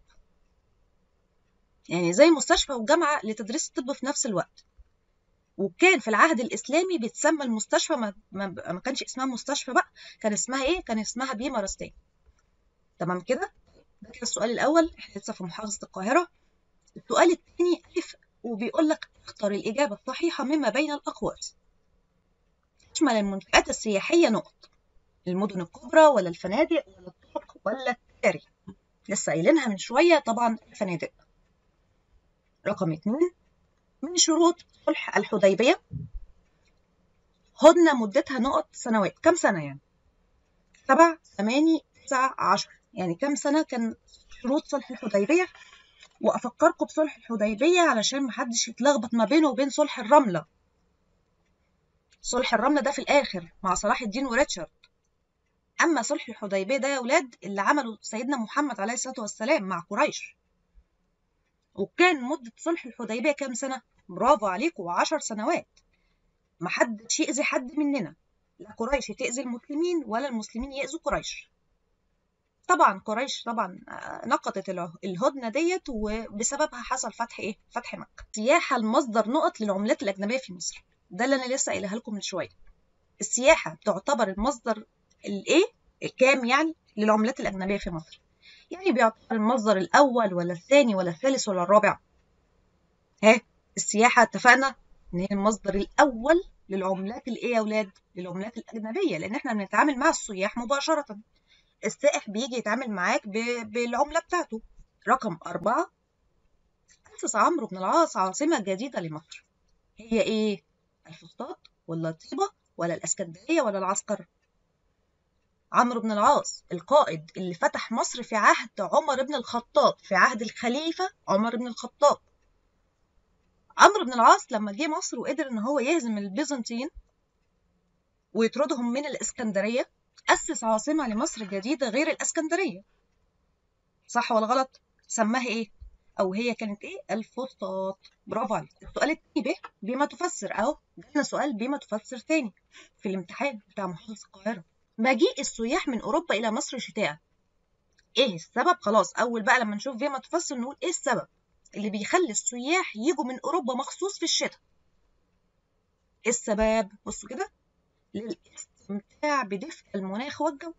يعني زي مستشفى وجامعة لتدريس الطب في نفس الوقت وكان في العهد الإسلامي بيتسمى المستشفى ما, ما, ما كانش اسمها مستشفى بقى كان اسمها إيه؟ كان اسمها بيمارستان تمام كده؟ ده كده السؤال الأول احنا لسه في محافظة القاهرة السؤال الثاني ألف وبيقول لك اختر الإجابة الصحيحة مما بين الأقواس تشمل المنشآت السياحية نقط المدن الكبرى ولا الفنادق ولا الطرق ولا التجاري لسه قايلينها من شوية طبعا الفنادق رقم اتنين من شروط صلح الحديبية هدنة مدتها نقط سنوات كم سنة يعني سبع ثماني تسع عشر يعني كم سنة كان شروط صلح الحديبية وأفكركم بصلح الحديبية علشان محدش يتلخبط ما بينه وبين صلح الرملة صلح الرملة ده في الآخر مع صلاح الدين وريتشارد أما صلح الحديبية ده يا ولاد اللي عمله سيدنا محمد عليه الصلاة والسلام مع قريش وكان مدة صلح الحديبية كام سنة؟ برافو عليكم عشر سنوات محدش يأذي حد مننا لا قريش تأذي المسلمين ولا المسلمين يأذوا قريش طبعا قريش طبعا نقضت الهدنة ديت وبسببها حصل فتح ايه؟ فتح مكة. السياحة المصدر نقط للعملات الأجنبية في مصر. ده اللي أنا لسه قايلها لكم من شوية. السياحة تعتبر المصدر الايه؟ الكام يعني للعملات الأجنبية في مصر. يعني بيعتبر المصدر الأول ولا الثاني ولا الثالث ولا الرابع. ها السياحة اتفقنا إن هي المصدر الأول للعملات الإيه يا أولاد؟ للعملات الأجنبية لأن إحنا بنتعامل مع السياح مباشرة. السائح بيجي يتعامل معاك بالعملة بتاعته رقم أربعة أسس عمرو بن العاص عاصمة جديدة لمصر هي إيه؟ الفسطاط ولا طيبة ولا الأسكندرية ولا العسكر؟ عمرو بن العاص القائد اللي فتح مصر في عهد عمر بن الخطاب في عهد الخليفة عمر بن الخطاب عمرو بن العاص لما جه مصر وقدر ان هو يهزم البيزنطيين ويطردهم من الاسكندريه أسس عاصمة لمصر جديدة غير الأسكندرية صح ولا غلط؟ سماها إيه؟ أو هي كانت إيه؟ الفسطاط برافو عليك السؤال التاني ب بما تفسر أهو جالنا سؤال بما تفسر تاني في الامتحان بتاع محافظة القاهرة مجيء السياح من أوروبا إلى مصر شتاء إيه السبب؟ خلاص أول بقى لما نشوف بما تفسر نقول إيه السبب اللي بيخلي السياح يجوا من أوروبا مخصوص في الشتاء إيه السبب؟ بصوا كده للاستمتاع بدفء المناخ والجو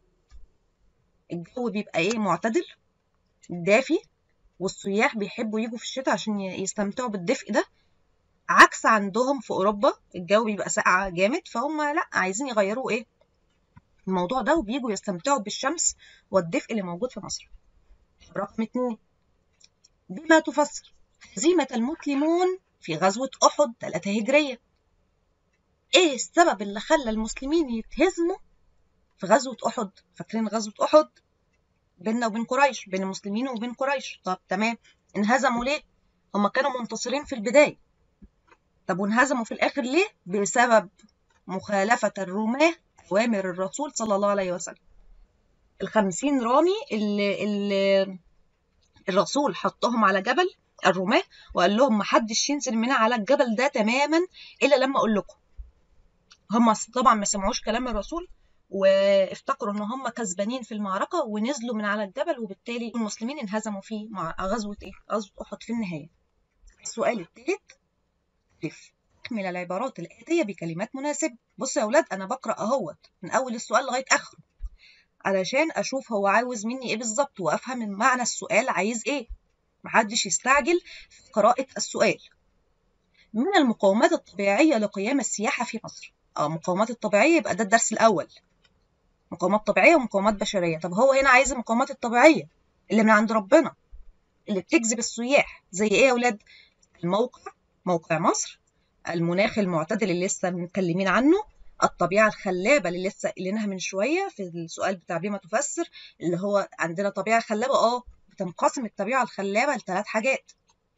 الجو بيبقى ايه معتدل دافي والسياح بيحبوا يجوا في الشتاء عشان يستمتعوا بالدفء ده عكس عندهم في اوروبا الجو بيبقى ساقع جامد فهم لا عايزين يغيروا ايه الموضوع ده وبيجوا يستمتعوا بالشمس والدفء اللي موجود في مصر رقم اتنين بما تفسر هزيمة المسلمون في غزوة أحد 3 هجرية ايه السبب اللي خلى المسلمين يتهزموا في غزوة أحد فاكرين غزوة أحد بيننا وبين قريش بين المسلمين وبين قريش طب تمام انهزموا ليه هما كانوا منتصرين في البداية طب وانهزموا في الآخر ليه بسبب مخالفة الرماة أوامر الرسول صلى الله عليه وسلم الخمسين رامي اللي, اللي الرسول حطهم على جبل الرماة وقال لهم محدش ينزل من على الجبل ده تماما إلا لما أقول لكم هم طبعا ما سمعوش كلام الرسول وافتكروا ان هم كسبانين في المعركه ونزلوا من على الجبل وبالتالي المسلمين انهزموا في مع غزوه ايه؟ غزوه احد في النهايه. السؤال الثالث الف اكمل العبارات الاتيه بكلمات مناسبه. بصوا يا اولاد انا بقرا اهوت من اول السؤال لغايه اخره علشان اشوف هو عاوز مني ايه بالظبط وافهم معنى السؤال عايز ايه. محدش يستعجل في قراءه السؤال. من المقومات الطبيعيه لقيام السياحه في مصر اه مقاومات الطبيعية يبقى ده الدرس الأول مقاومات طبيعية ومقاومات بشرية طب هو هنا عايز المقاومات الطبيعية اللي من عند ربنا اللي بتجذب السياح زي ايه يا ولاد الموقع موقع مصر المناخ المعتدل اللي لسه متكلمين عنه الطبيعة الخلابة اللي لسه قايلينها من شوية في السؤال بتاع بما تفسر اللي هو عندنا طبيعة خلابة اه بتنقسم الطبيعة الخلابة لثلاث حاجات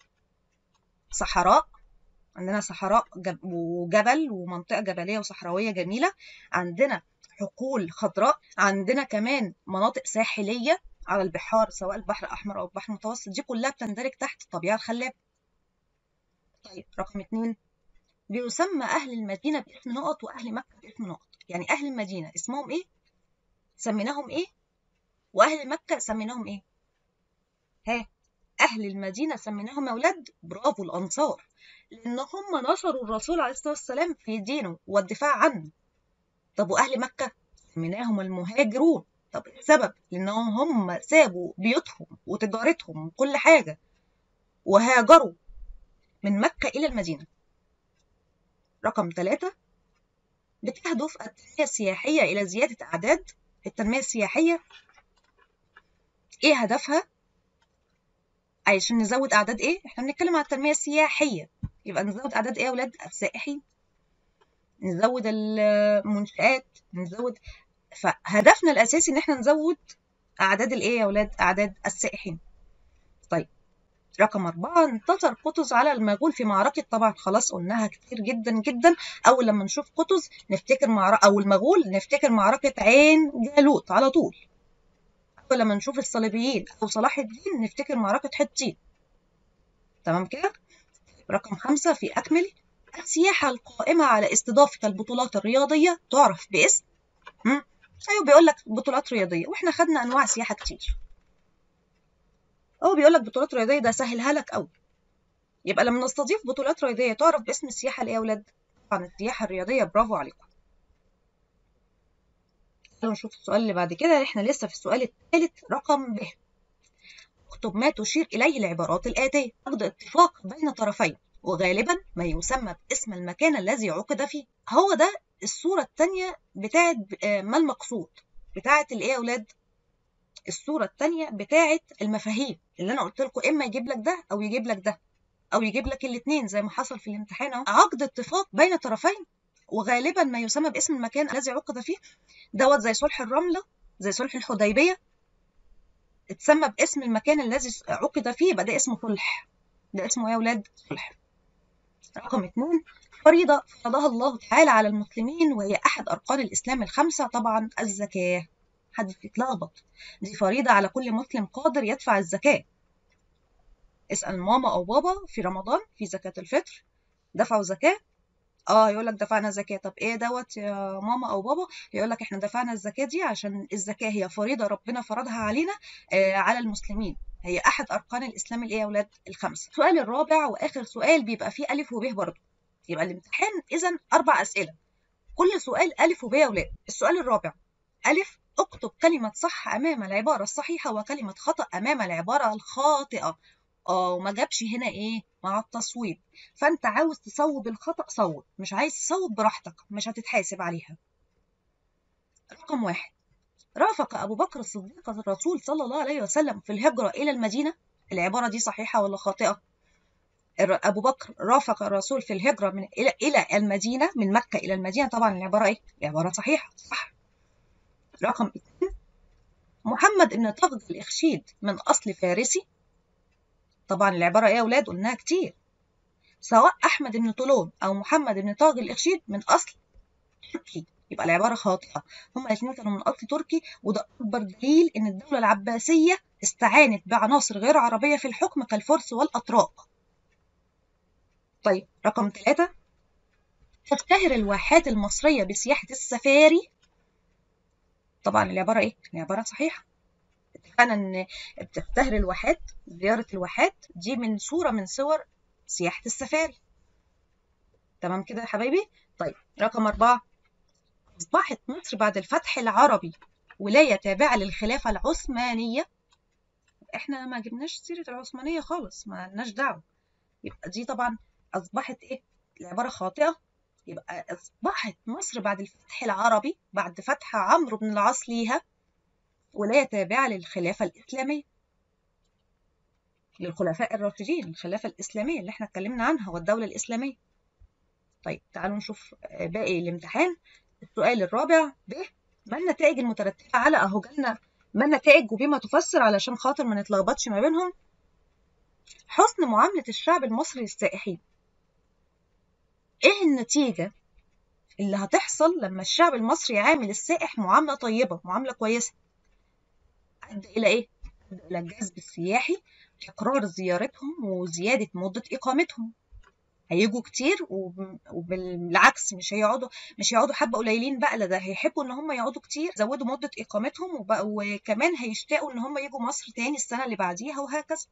صحراء عندنا صحراء وجبل ومنطقة جبلية وصحراوية جميلة عندنا حقول خضراء عندنا كمان مناطق ساحلية على البحار سواء البحر الأحمر أو البحر المتوسط دي كلها بتندرج تحت الطبيعة الخلابة طيب رقم اتنين بيسمى أهل المدينة باسم نقط وأهل مكة باسم نقط يعني أهل المدينة اسمهم إيه؟ سميناهم إيه؟ وأهل مكة سميناهم إيه؟ ها أهل المدينة سميناهم يا ولاد برافو الأنصار لأن هم نشروا الرسول عليه الصلاة والسلام في دينه والدفاع عنه طب وأهل مكة سميناهم المهاجرون طب السبب لأنهم هم سابوا بيوتهم وتجارتهم وكل حاجة وهاجروا من مكة إلى المدينة رقم ثلاثة بتهدف التنمية السياحية إلى زيادة أعداد التنمية السياحية إيه هدفها؟ عشان نزود أعداد إيه؟ إحنا بنتكلم عن التنمية السياحية يبقى نزود أعداد إيه يا أولاد؟ السائحين نزود المنشآت نزود فهدفنا الاساسي ان احنا نزود اعداد الايه يا اولاد اعداد السائحين طيب رقم أربعة انتصر قطز على المغول في معركة طبعا خلاص قلناها كتير جدا جدا أول لما نشوف قطز نفتكر معركة أو المغول نفتكر معركة عين جالوت على طول أول لما نشوف الصليبيين أو صلاح الدين نفتكر معركة حطين تمام كده رقم خمسة في أكمل السياحة القائمة على استضافة البطولات الرياضية تعرف باسم مم. أيوه بيقول لك بطولات رياضية وإحنا خدنا أنواع سياحة كتير هو بيقول لك بطولات رياضية ده سهلها لك أوي يبقى لما نستضيف بطولات رياضية تعرف باسم السياحة الإيه يا أولاد؟ طبعا السياحة الرياضية برافو عليكم تعالوا نشوف السؤال اللي بعد كده احنا لسه في السؤال الثالث رقم ب اكتب ما تشير إليه العبارات الآتية عقد اتفاق بين طرفين وغالبا ما يسمى باسم المكان الذي عقد فيه هو ده الصورة الثانية بتاعت ما المقصود بتاعت الايه يا أولاد الصورة الثانية بتاعت المفاهيم اللي أنا قلت لكم إما يجيب لك ده أو يجيب لك ده أو يجيب لك الاثنين زي ما حصل في الامتحان أهو عقد اتفاق بين طرفين وغالبا ما يسمى باسم المكان الذي عقد فيه دوت زي صلح الرملة زي صلح الحديبية اتسمى باسم المكان الذي عقد فيه يبقى ده اسمه صلح ده اسمه ايه يا ولاد صلح رقم اثنين فريضة فرضها الله تعالى على المسلمين وهي أحد أركان الإسلام الخمسة طبعا الزكاة حد يتلخبط دي فريضة على كل مسلم قادر يدفع الزكاة اسأل ماما أو بابا في رمضان في زكاة الفطر دفعوا زكاة اه يقول لك دفعنا زكاة طب ايه دوت يا ماما او بابا يقول لك احنا دفعنا الزكاة دي عشان الزكاة هي فريضة ربنا فرضها علينا آه على المسلمين هي احد اركان الاسلام الايه يا اولاد الخمسة السؤال الرابع واخر سؤال بيبقى فيه الف وب برضه يبقى الامتحان اذا اربع اسئلة كل سؤال الف وب يا اولاد السؤال الرابع الف اكتب كلمة صح أمام العبارة الصحيحة وكلمة خطأ أمام العبارة الخاطئة اه وما جابش هنا ايه مع التصويب فانت عاوز تصوب الخطأ صوب مش عايز تصوب براحتك مش هتتحاسب عليها رقم واحد رافق أبو بكر الصديق الرسول صلى الله عليه وسلم في الهجرة إلى المدينة العبارة دي صحيحة ولا خاطئة أبو بكر رافق الرسول في الهجرة من إلى إلى المدينة من مكة إلى المدينة طبعا العبارة إيه؟ العبارة صحيحة صح رقم اثنين محمد بن طغد الإخشيد من أصل فارسي طبعا العبارة إيه يا أولاد قلناها كتير سواء أحمد بن طولون أو محمد بن طاغ الإخشيد من أصل تركي يبقى العبارة خاطئة هما الاثنين كانوا من أصل تركي وده أكبر دليل إن الدولة العباسية استعانت بعناصر غير عربية في الحكم كالفرس والأتراك طيب رقم ثلاثة تشتهر الواحات المصرية بسياحة السفاري طبعا العبارة إيه؟ العبارة صحيحة اتفقنا إن بتشتهر الواحات زيارة الواحات دي من صورة من صور سياحة السفاري تمام كده يا حبايبي؟ طيب رقم أربعة أصبحت مصر بعد الفتح العربي ولاية تابعة للخلافة العثمانية احنا ما جبناش سيرة العثمانية خالص ما لناش دعوة يبقى دي طبعا أصبحت إيه؟ العبارة خاطئة يبقى أصبحت مصر بعد الفتح العربي بعد فتح عمرو بن العاص ليها ولاية تابعة للخلافة الإسلامية للخلفاء الراشدين الخلافة الإسلامية اللي احنا اتكلمنا عنها والدولة الإسلامية طيب تعالوا نشوف باقي الامتحان السؤال الرابع ب ما النتائج المترتبة على أهو جالنا ما النتائج وبما تفسر علشان خاطر ما نتلخبطش ما بينهم حسن معاملة الشعب المصري للسائحين ايه النتيجة اللي هتحصل لما الشعب المصري يعامل السائح معاملة طيبة معاملة كويسة أدى إلى إيه؟ أدى إلى الجذب السياحي تكرار زيارتهم وزيادة مدة إقامتهم هيجوا كتير وبالعكس مش هيقعدوا مش هيقعدوا حبة قليلين بقى لا ده هيحبوا إن هم يقعدوا كتير زودوا مدة إقامتهم وكمان هيشتاقوا إن هم يجوا مصر تاني السنة اللي بعديها وهكذا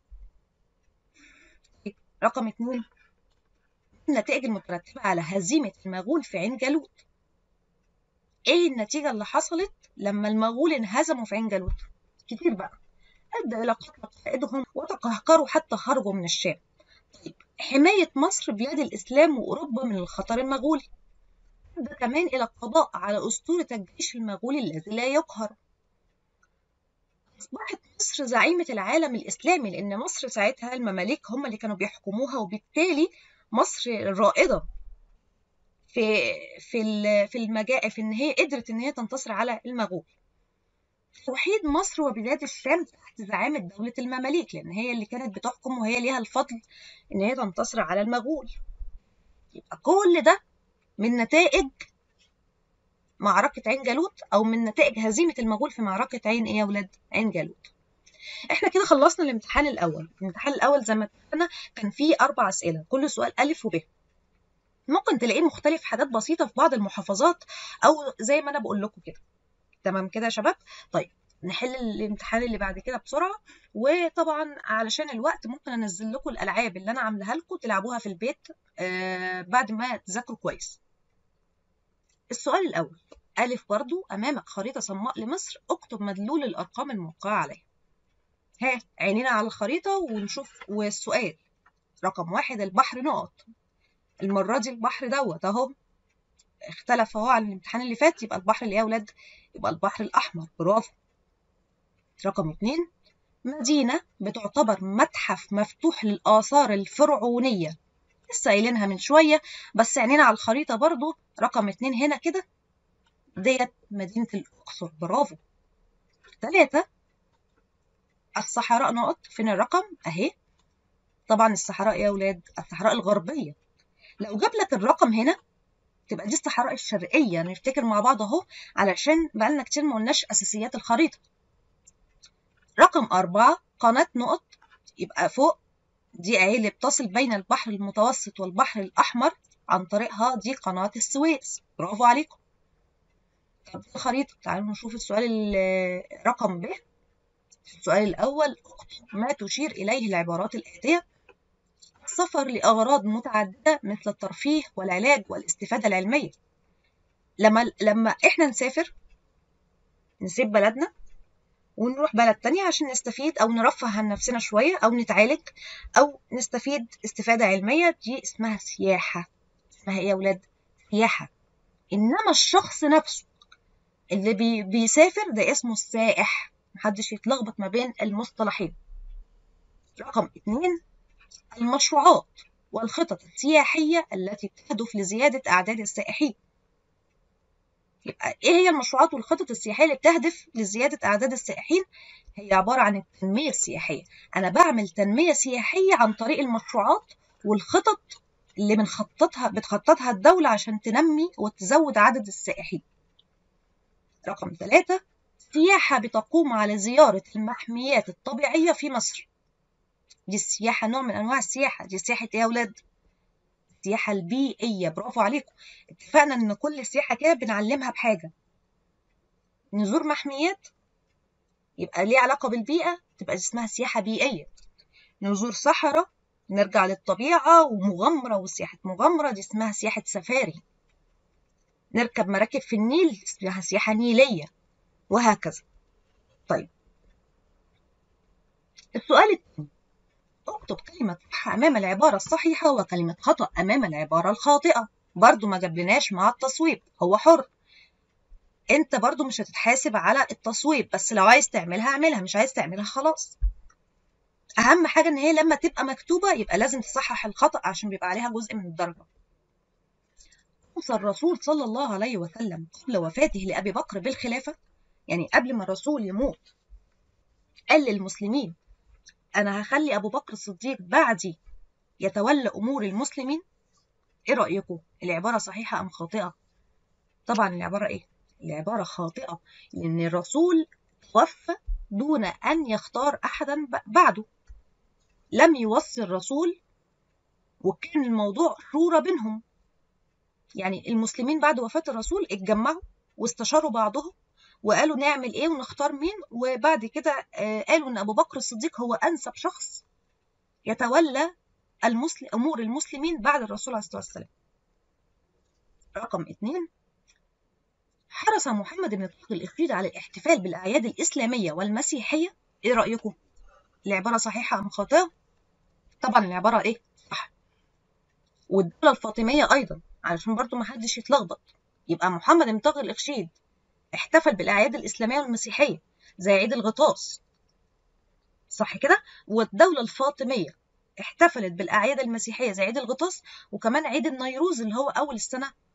رقم اتنين النتائج المترتبة على هزيمة المغول في عين جالوت ايه النتيجة اللي حصلت لما المغول انهزموا في عين جالوت كتير بقى أدى إلى قتل قائدهم وتقهقروا حتى خرجوا من الشام طيب حماية مصر بلاد الإسلام وأوروبا من الخطر المغولي أدى كمان إلى القضاء على أسطورة الجيش المغولي الذي لا يقهر أصبحت مصر زعيمة العالم الإسلامي لأن مصر ساعتها المماليك هم اللي كانوا بيحكموها وبالتالي مصر الرائدة في في ال- في المجال في ان هي قدرت ان هي تنتصر على المغول توحيد مصر وبلاد الشام تحت زعامة دولة المماليك لأن هي اللي كانت بتحكم وهي ليها الفضل إن هي تنتصر على المغول يبقى كل ده من نتائج معركة عين جالوت أو من نتائج هزيمة المغول في معركة عين إيه يا ولاد؟ عين جالوت. إحنا كده خلصنا الامتحان الأول، الامتحان الأول زي ما اتفقنا كان فيه أربع أسئلة، كل سؤال ألف وب. ممكن تلاقيه مختلف حاجات بسيطة في بعض المحافظات أو زي ما أنا بقول لكم كده. تمام كده يا شباب؟ طيب نحل الامتحان اللي بعد كده بسرعة وطبعا علشان الوقت ممكن انزل لكم الالعاب اللي انا عاملاها لكم تلعبوها في البيت آه بعد ما تذاكروا كويس السؤال الاول ألف برضو أمامك خريطة صماء لمصر اكتب مدلول الأرقام الموقعة عليها ها عينينا على الخريطة ونشوف والسؤال رقم واحد البحر نقط المرة دي البحر دوت أهو اختلف اهو عن الامتحان اللي فات يبقى البحر اللي يا ولاد يبقى البحر الأحمر برافو رقم اتنين مدينة بتعتبر متحف مفتوح للآثار الفرعونية لسه قايلينها من شوية بس عينينا على الخريطة برضو رقم اتنين هنا كده ديت مدينة الأقصر برافو تلاتة الصحراء نقط فين الرقم أهي طبعا الصحراء يا ولاد الصحراء الغربية لو جاب لك الرقم هنا تبقى دي الصحراء الشرقية نفتكر مع بعض أهو علشان بقالنا كتير ما قلناش أساسيات الخريطة رقم أربعة قناة نقط يبقى فوق دي أهي اللي بتصل بين البحر المتوسط والبحر الأحمر عن طريقها دي قناة السويس برافو عليكم طب الخريطة تعالوا نشوف السؤال رقم ب السؤال الأول اكتب ما تشير إليه العبارات الآتية السفر لأغراض متعددة مثل الترفيه والعلاج والاستفادة العلمية لما لما إحنا نسافر نسيب بلدنا ونروح بلد تانية عشان نستفيد أو نرفه عن نفسنا شوية أو نتعالج أو نستفيد استفادة علمية دي اسمها سياحة اسمها إيه يا ولاد؟ سياحة إنما الشخص نفسه اللي بي بيسافر ده اسمه السائح محدش يتلخبط ما بين المصطلحين رقم اتنين المشروعات والخطط السياحية التي تهدف لزيادة أعداد السائحين يبقى إيه هي المشروعات والخطط السياحية اللي بتهدف لزيادة أعداد السائحين؟ هي عبارة عن التنمية السياحية أنا بعمل تنمية سياحية عن طريق المشروعات والخطط اللي بنخططها بتخططها الدولة عشان تنمي وتزود عدد السائحين رقم ثلاثة سياحة بتقوم على زيارة المحميات الطبيعية في مصر دي السياحة نوع من أنواع السياحة دي سياحة إيه يا أولاد؟ السياحة البيئية برافو عليكم اتفقنا إن كل سياحة كده بنعلمها بحاجة نزور محميات يبقى ليه علاقة بالبيئة تبقى اسمها سياحة بيئية نزور صحراء نرجع للطبيعة ومغامرة وسياحة مغامرة دي اسمها سياحة سفاري نركب مراكب في النيل اسمها سياحة نيلية وهكذا طيب السؤال الثاني اكتب كلمة صح أمام العبارة الصحيحة وكلمة خطأ أمام العبارة الخاطئة برضو ما جابلناش مع التصويب هو حر انت برضو مش هتتحاسب على التصويب بس لو عايز تعملها اعملها مش عايز تعملها خلاص اهم حاجة ان هي لما تبقى مكتوبة يبقى لازم تصحح الخطأ عشان بيبقى عليها جزء من الدرجة أوصى الرسول صلى الله عليه وسلم قبل وفاته لأبي بكر بالخلافة يعني قبل ما الرسول يموت قال للمسلمين أنا هخلي أبو بكر الصديق بعدي يتولى أمور المسلمين إيه رأيكم؟ العبارة صحيحة أم خاطئة؟ طبعا العبارة إيه؟ العبارة خاطئة لأن الرسول توفى دون أن يختار أحدا بعده لم يوصي الرسول وكان الموضوع شورى بينهم يعني المسلمين بعد وفاة الرسول اتجمعوا واستشاروا بعضهم وقالوا نعمل ايه ونختار مين وبعد كده قالوا ان ابو بكر الصديق هو انسب شخص يتولى المسلم امور المسلمين بعد الرسول عليه الصلاه والسلام رقم اثنين حرص محمد بن طارق الإخريد على الاحتفال بالأعياد الإسلامية والمسيحية إيه رأيكم؟ العبارة صحيحة أم خاطئة؟ طبعا العبارة إيه؟ صح والدولة الفاطمية أيضا علشان برضو ما حدش يتلخبط يبقى محمد بن طارق الإخشيد احتفل بالأعياد الإسلامية والمسيحية زي عيد الغطاس صح كده؟ والدولة الفاطمية احتفلت بالأعياد المسيحية زي عيد الغطاس وكمان عيد النيروز اللي هو أول السنة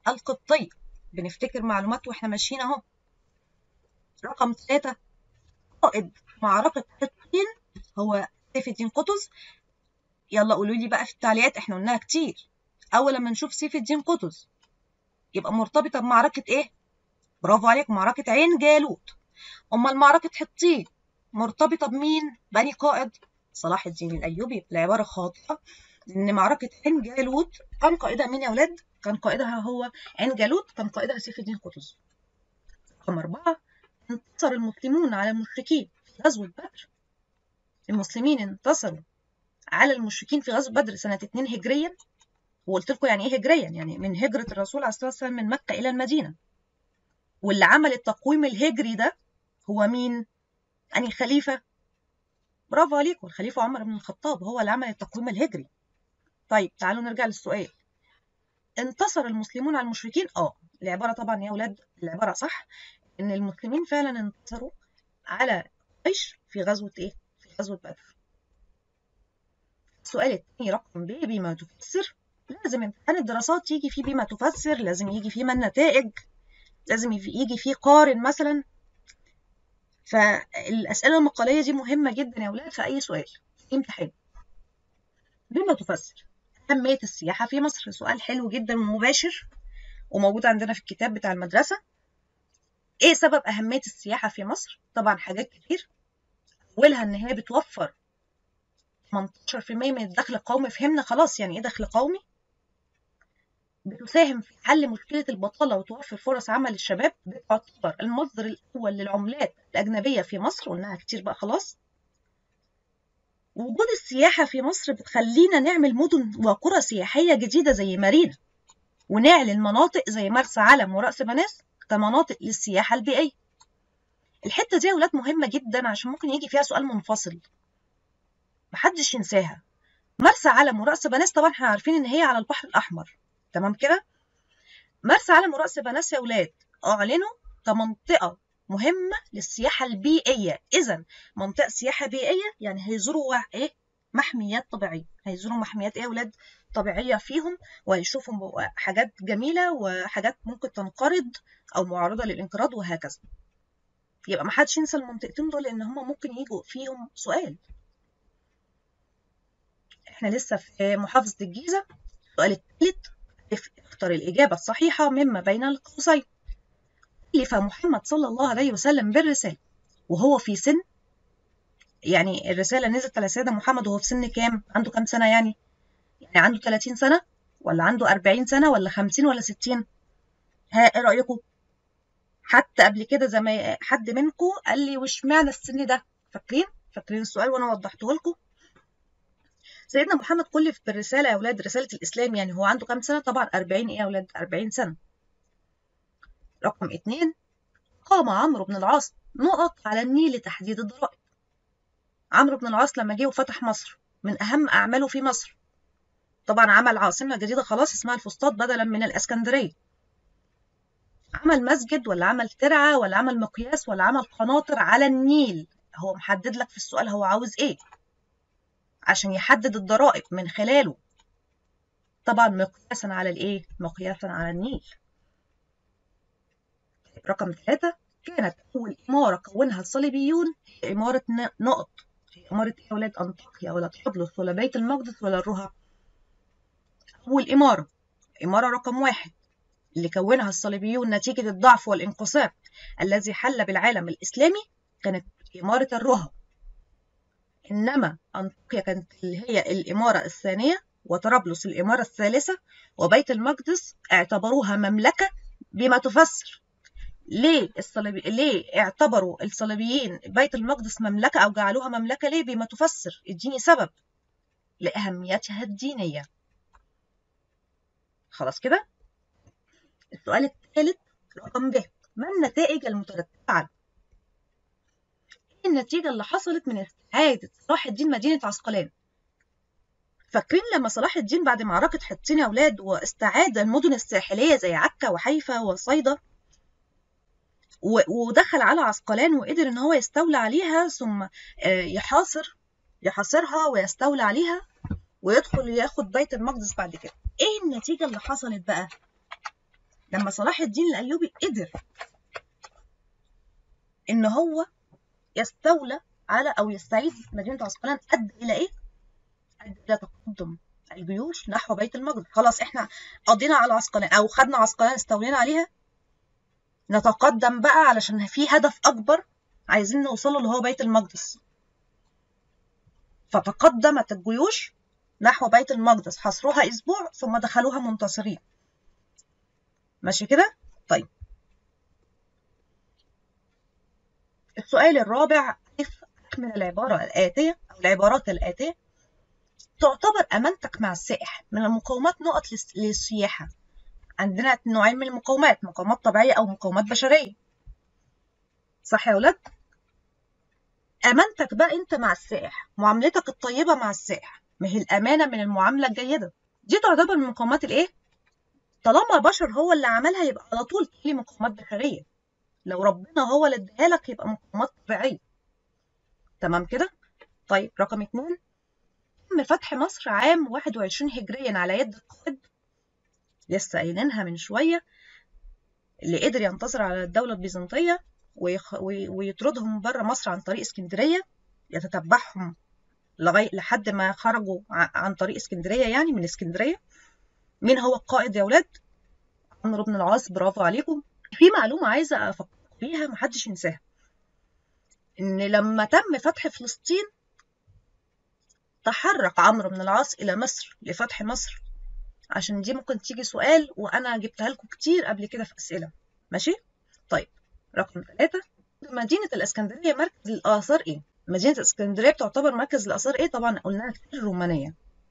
القبطية بنفتكر معلومات واحنا ماشيين اهو رقم ثلاثة قائد معركة حطين هو سيف الدين قطز يلا قولوا لي بقى في التعليقات احنا قلناها كتير اول لما نشوف سيف الدين قطز يبقى مرتبطة بمعركة ايه برافو عليك معركة عين جالوت امال معركة حطين مرتبطة بمين بني قائد صلاح الدين الايوبي العبارة خاطئة ان معركة عين جالوت كان قائدها مين يا ولاد كان قائدها هو عين جالوت كان قائدها سيف الدين قطز رقم أربعة انتصر المسلمون على المشركين في غزوة بدر المسلمين انتصروا على المشركين في غزوة بدر سنة 2 هجريا وقلت لكم يعني ايه هجريا يعني من هجرة الرسول عليه الصلاة والسلام من مكة إلى المدينة واللي عمل التقويم الهجري ده هو مين؟ أني خليفة برافو عليكم الخليفة عمر بن الخطاب هو اللي عمل التقويم الهجري طيب تعالوا نرجع للسؤال انتصر المسلمون على المشركين اه العبارة طبعا يا ولاد العبارة صح ان المسلمين فعلا انتصروا على قريش في غزوة ايه في غزوة بدر السؤال الثاني رقم ب بما تفسر لازم امتحان الدراسات يجي فيه بما تفسر لازم يجي فيه ما النتائج لازم يجي فيه قارن مثلا فالأسئلة المقالية دي مهمة جدا يا ولاد في أي سؤال في امتحان بما تفسر أهمية السياحة في مصر سؤال حلو جدا ومباشر وموجود عندنا في الكتاب بتاع المدرسة إيه سبب أهمية السياحة في مصر؟ طبعا حاجات كتير أولها إن هي بتوفر 18% من الدخل القومي فهمنا خلاص يعني إيه دخل قومي؟ بتساهم في حل مشكلة البطالة وتوفر فرص عمل للشباب بتعتبر المصدر الأول للعملات الأجنبية في مصر قلناها كتير بقى خلاص وجود السياحة في مصر بتخلينا نعمل مدن وقرى سياحية جديدة زي مارينا ونعلن مناطق زي مرسى علم ورأس بناس كمناطق للسياحة البيئية الحتة دي يا ولاد مهمة جدا عشان ممكن يجي فيها سؤال منفصل محدش ينساها مرسى علم ورأس بناس طبعا احنا عارفين ان هي على البحر الأحمر تمام كده مرسى علم ورأس بناس يا ولاد أعلنوا كمنطقة مهمة للسياحة البيئية إذا منطقة سياحة بيئية يعني هيزوروا إيه محميات طبيعية هيزوروا محميات إيه يا ولاد طبيعية فيهم ويشوفوا حاجات جميلة وحاجات ممكن تنقرض أو معرضة للانقراض وهكذا يبقى ما حدش ينسى المنطقتين دول لأن هما ممكن يجوا فيهم سؤال احنا لسه في محافظة الجيزة السؤال الثالث اختر الإجابة الصحيحة مما بين القوسين كلف محمد صلى الله عليه وسلم بالرسالة وهو في سن يعني الرسالة نزلت على سيدنا محمد وهو في سن كام؟ عنده كام سنة يعني؟ يعني عنده 30 سنة ولا عنده 40 سنة ولا 50 ولا 60 ها ايه رأيكم حتى قبل كده زي ما حد منكم قال لي وش معنى السن ده فاكرين فاكرين السؤال وانا وضحته لكم سيدنا محمد كلف بالرسالة يا أولاد رسالة الإسلام يعني هو عنده كام سنة طبعا 40 إيه يا أولاد 40 سنة رقم اتنين قام عمرو بن العاص نقط على النيل لتحديد الضرائب عمرو بن العاص لما جه وفتح مصر من أهم أعماله في مصر طبعا عمل عاصمة جديدة خلاص اسمها الفسطاط بدلا من الإسكندرية عمل مسجد ولا عمل ترعة ولا عمل مقياس ولا عمل قناطر على النيل هو محدد لك في السؤال هو عاوز ايه عشان يحدد الضرائب من خلاله طبعا مقياسا على الايه مقياسا على النيل رقم ثلاثة كانت أول إمارة كونها الصليبيون هي إمارة نقط هي إمارة إيه يا ولاد أنطاكيا ولا طرابلس ولا بيت المقدس ولا الرها أول إمارة إمارة رقم واحد اللي كونها الصليبيون نتيجة الضعف والانقسام الذي حل بالعالم الإسلامي كانت إمارة الرها إنما أنطاكيا كانت اللي هي الإمارة الثانية وطرابلس الإمارة الثالثة وبيت المقدس اعتبروها مملكة بما تفسر ليه الصليبي ليه اعتبروا الصليبيين بيت المقدس مملكة أو جعلوها مملكة ليه بما تفسر اديني سبب لأهميتها الدينية خلاص كده السؤال الثالث رقم ب ما النتائج المترتبة عنه ايه النتيجة اللي حصلت من استعادة صلاح الدين مدينة عسقلان فاكرين لما صلاح الدين بعد معركة حطين يا أولاد واستعاد المدن الساحلية زي عكا وحيفا وصيدا ودخل على عسقلان وقدر ان هو يستولى عليها ثم يحاصر يحاصرها ويستولى عليها ويدخل ياخد بيت المقدس بعد كده ايه النتيجة اللي حصلت بقى لما صلاح الدين الايوبي قدر ان هو يستولى على او يستعيد مدينه عسقلان ادى الى ايه؟ ادى الى تقدم الجيوش نحو بيت المقدس خلاص احنا قضينا على عسقلان او خدنا عسقلان استولينا عليها نتقدم بقى علشان في هدف اكبر عايزين نوصله اللي هو بيت المقدس فتقدمت الجيوش نحو بيت المقدس حصروها اسبوع ثم دخلوها منتصرين ماشي كده طيب السؤال الرابع كيف أكمل العبارة الآتية أو العبارات الآتية تعتبر أمانتك مع السائح من المقومات نقط للسياحة عندنا نوعين من المقومات مقومات طبيعية أو مقومات بشرية صح يا ولاد؟ أمانتك بقى أنت مع السائح معاملتك الطيبة مع السائح ما هي الأمانة من المعاملة الجيدة دي تعتبر من مقومات الإيه؟ طالما بشر هو اللي عملها يبقى على طول ليه مقومات بشرية لو ربنا هو اللي اداها لك يبقى مقومات طبيعية تمام كده؟ طيب رقم اتنين تم فتح مصر عام 21 هجريا على يد القائد لسه قايلينها من شوية اللي قدر ينتصر على الدولة البيزنطية ويخ... ويطردهم بره مصر عن طريق اسكندرية يتتبعهم لغاية لحد ما خرجوا عن طريق اسكندرية يعني من اسكندرية مين هو القائد يا ولاد؟ عمرو بن العاص برافو عليكم في معلومة عايزة أفكر بيها محدش ينساها إن لما تم فتح فلسطين تحرك عمرو بن العاص إلى مصر لفتح مصر عشان دي ممكن تيجي سؤال وأنا جبتها لكم كتير قبل كده في أسئلة ماشي؟ طيب رقم ثلاثة مدينة الإسكندرية مركز الآثار إيه؟ مدينة الإسكندرية بتعتبر مركز الآثار إيه؟ طبعا قلناها كتير الرومانية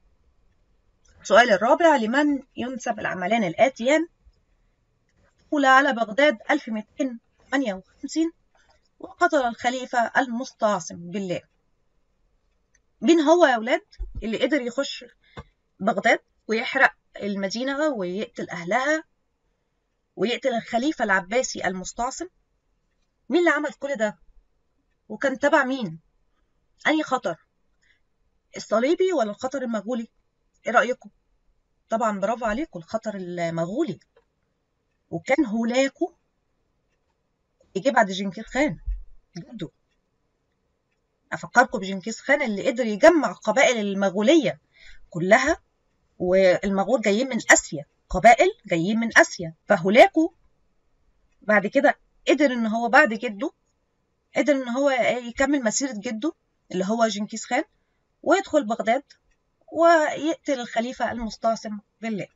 السؤال الرابع لمن ينسب العملان الآتيان أولى على بغداد 1258 وقتل الخليفة المستعصم بالله مين هو يا ولاد اللي قدر يخش بغداد ويحرق المدينة ويقتل أهلها ويقتل الخليفة العباسي المستعصم مين اللي عمل كل ده وكان تبع مين أي خطر الصليبي ولا الخطر المغولي ايه رأيكم طبعا برافو عليكم الخطر المغولي وكان هولاكو يجي بعد جنكيز خان جده أفكركم بجنكيز خان اللي قدر يجمع قبائل المغولية كلها والمغول جايين من آسيا قبائل جايين من آسيا فهولاكو بعد كده قدر إن هو بعد جده قدر إن هو يكمل مسيرة جده اللي هو جنكيز خان ويدخل بغداد ويقتل الخليفة المستعصم بالله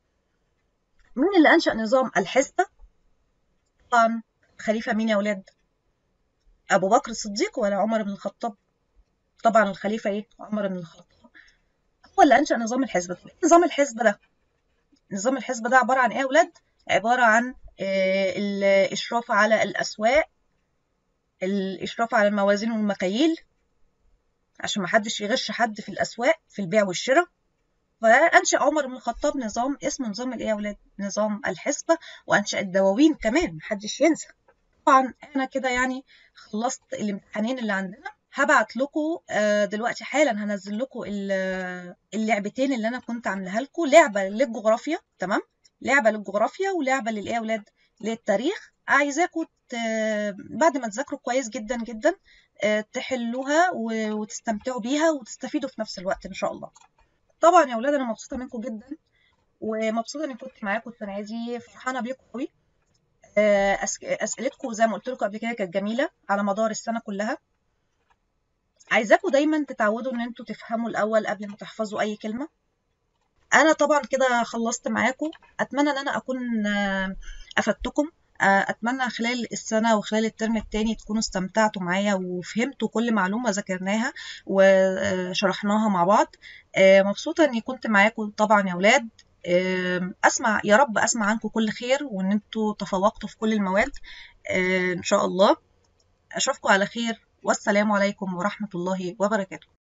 مين اللي أنشأ نظام الحسبة؟ طبعا خليفة مين يا ولاد؟ أبو بكر الصديق ولا عمر بن الخطاب؟ طبعا الخليفة إيه؟ عمر بن الخطاب هو اللي أنشأ نظام الحسبة نظام الحسبة ده نظام الحسبة ده عبارة عن إيه يا ولاد؟ عبارة عن الإشراف على الأسواق الإشراف على الموازين والمكاييل عشان محدش يغش حد في الأسواق في البيع والشراء فأنشأ عمر بن الخطاب نظام اسمه نظام الإيه يا ولاد؟ نظام الحسبة وأنشأ الدواوين كمان محدش ينسى طبعا أنا كده يعني خلصت الامتحانين اللي عندنا هبعت لكم دلوقتي حالا هنزل لكم اللعبتين اللي أنا كنت عاملاها لكم لعبة للجغرافيا تمام؟ لعبة للجغرافيا ولعبة للإيه يا ولاد؟ للتاريخ عايزاكم بعد ما تذاكروا كويس جدا جدا تحلوها وتستمتعوا بيها وتستفيدوا في نفس الوقت ان شاء الله طبعا يا اولاد انا مبسوطه منكم جدا ومبسوطه اني كنت معاكم السنه دي فرحانه بيكم قوي اسئلتكم زي ما قلت لكم قبل كده كانت جميله على مدار السنه كلها عايزاكم دايما تتعودوا ان انتوا تفهموا الاول قبل ما تحفظوا اي كلمه انا طبعا كده خلصت معاكم اتمنى ان انا اكون افدتكم اتمنى خلال السنه وخلال الترم الثاني تكونوا استمتعتوا معايا وفهمتوا كل معلومه ذاكرناها وشرحناها مع بعض مبسوطه اني كنت معاكم طبعا يا اولاد اسمع يا رب اسمع عنكم كل خير وان انتوا تفوقتوا في كل المواد ان شاء الله اشوفكم على خير والسلام عليكم ورحمه الله وبركاته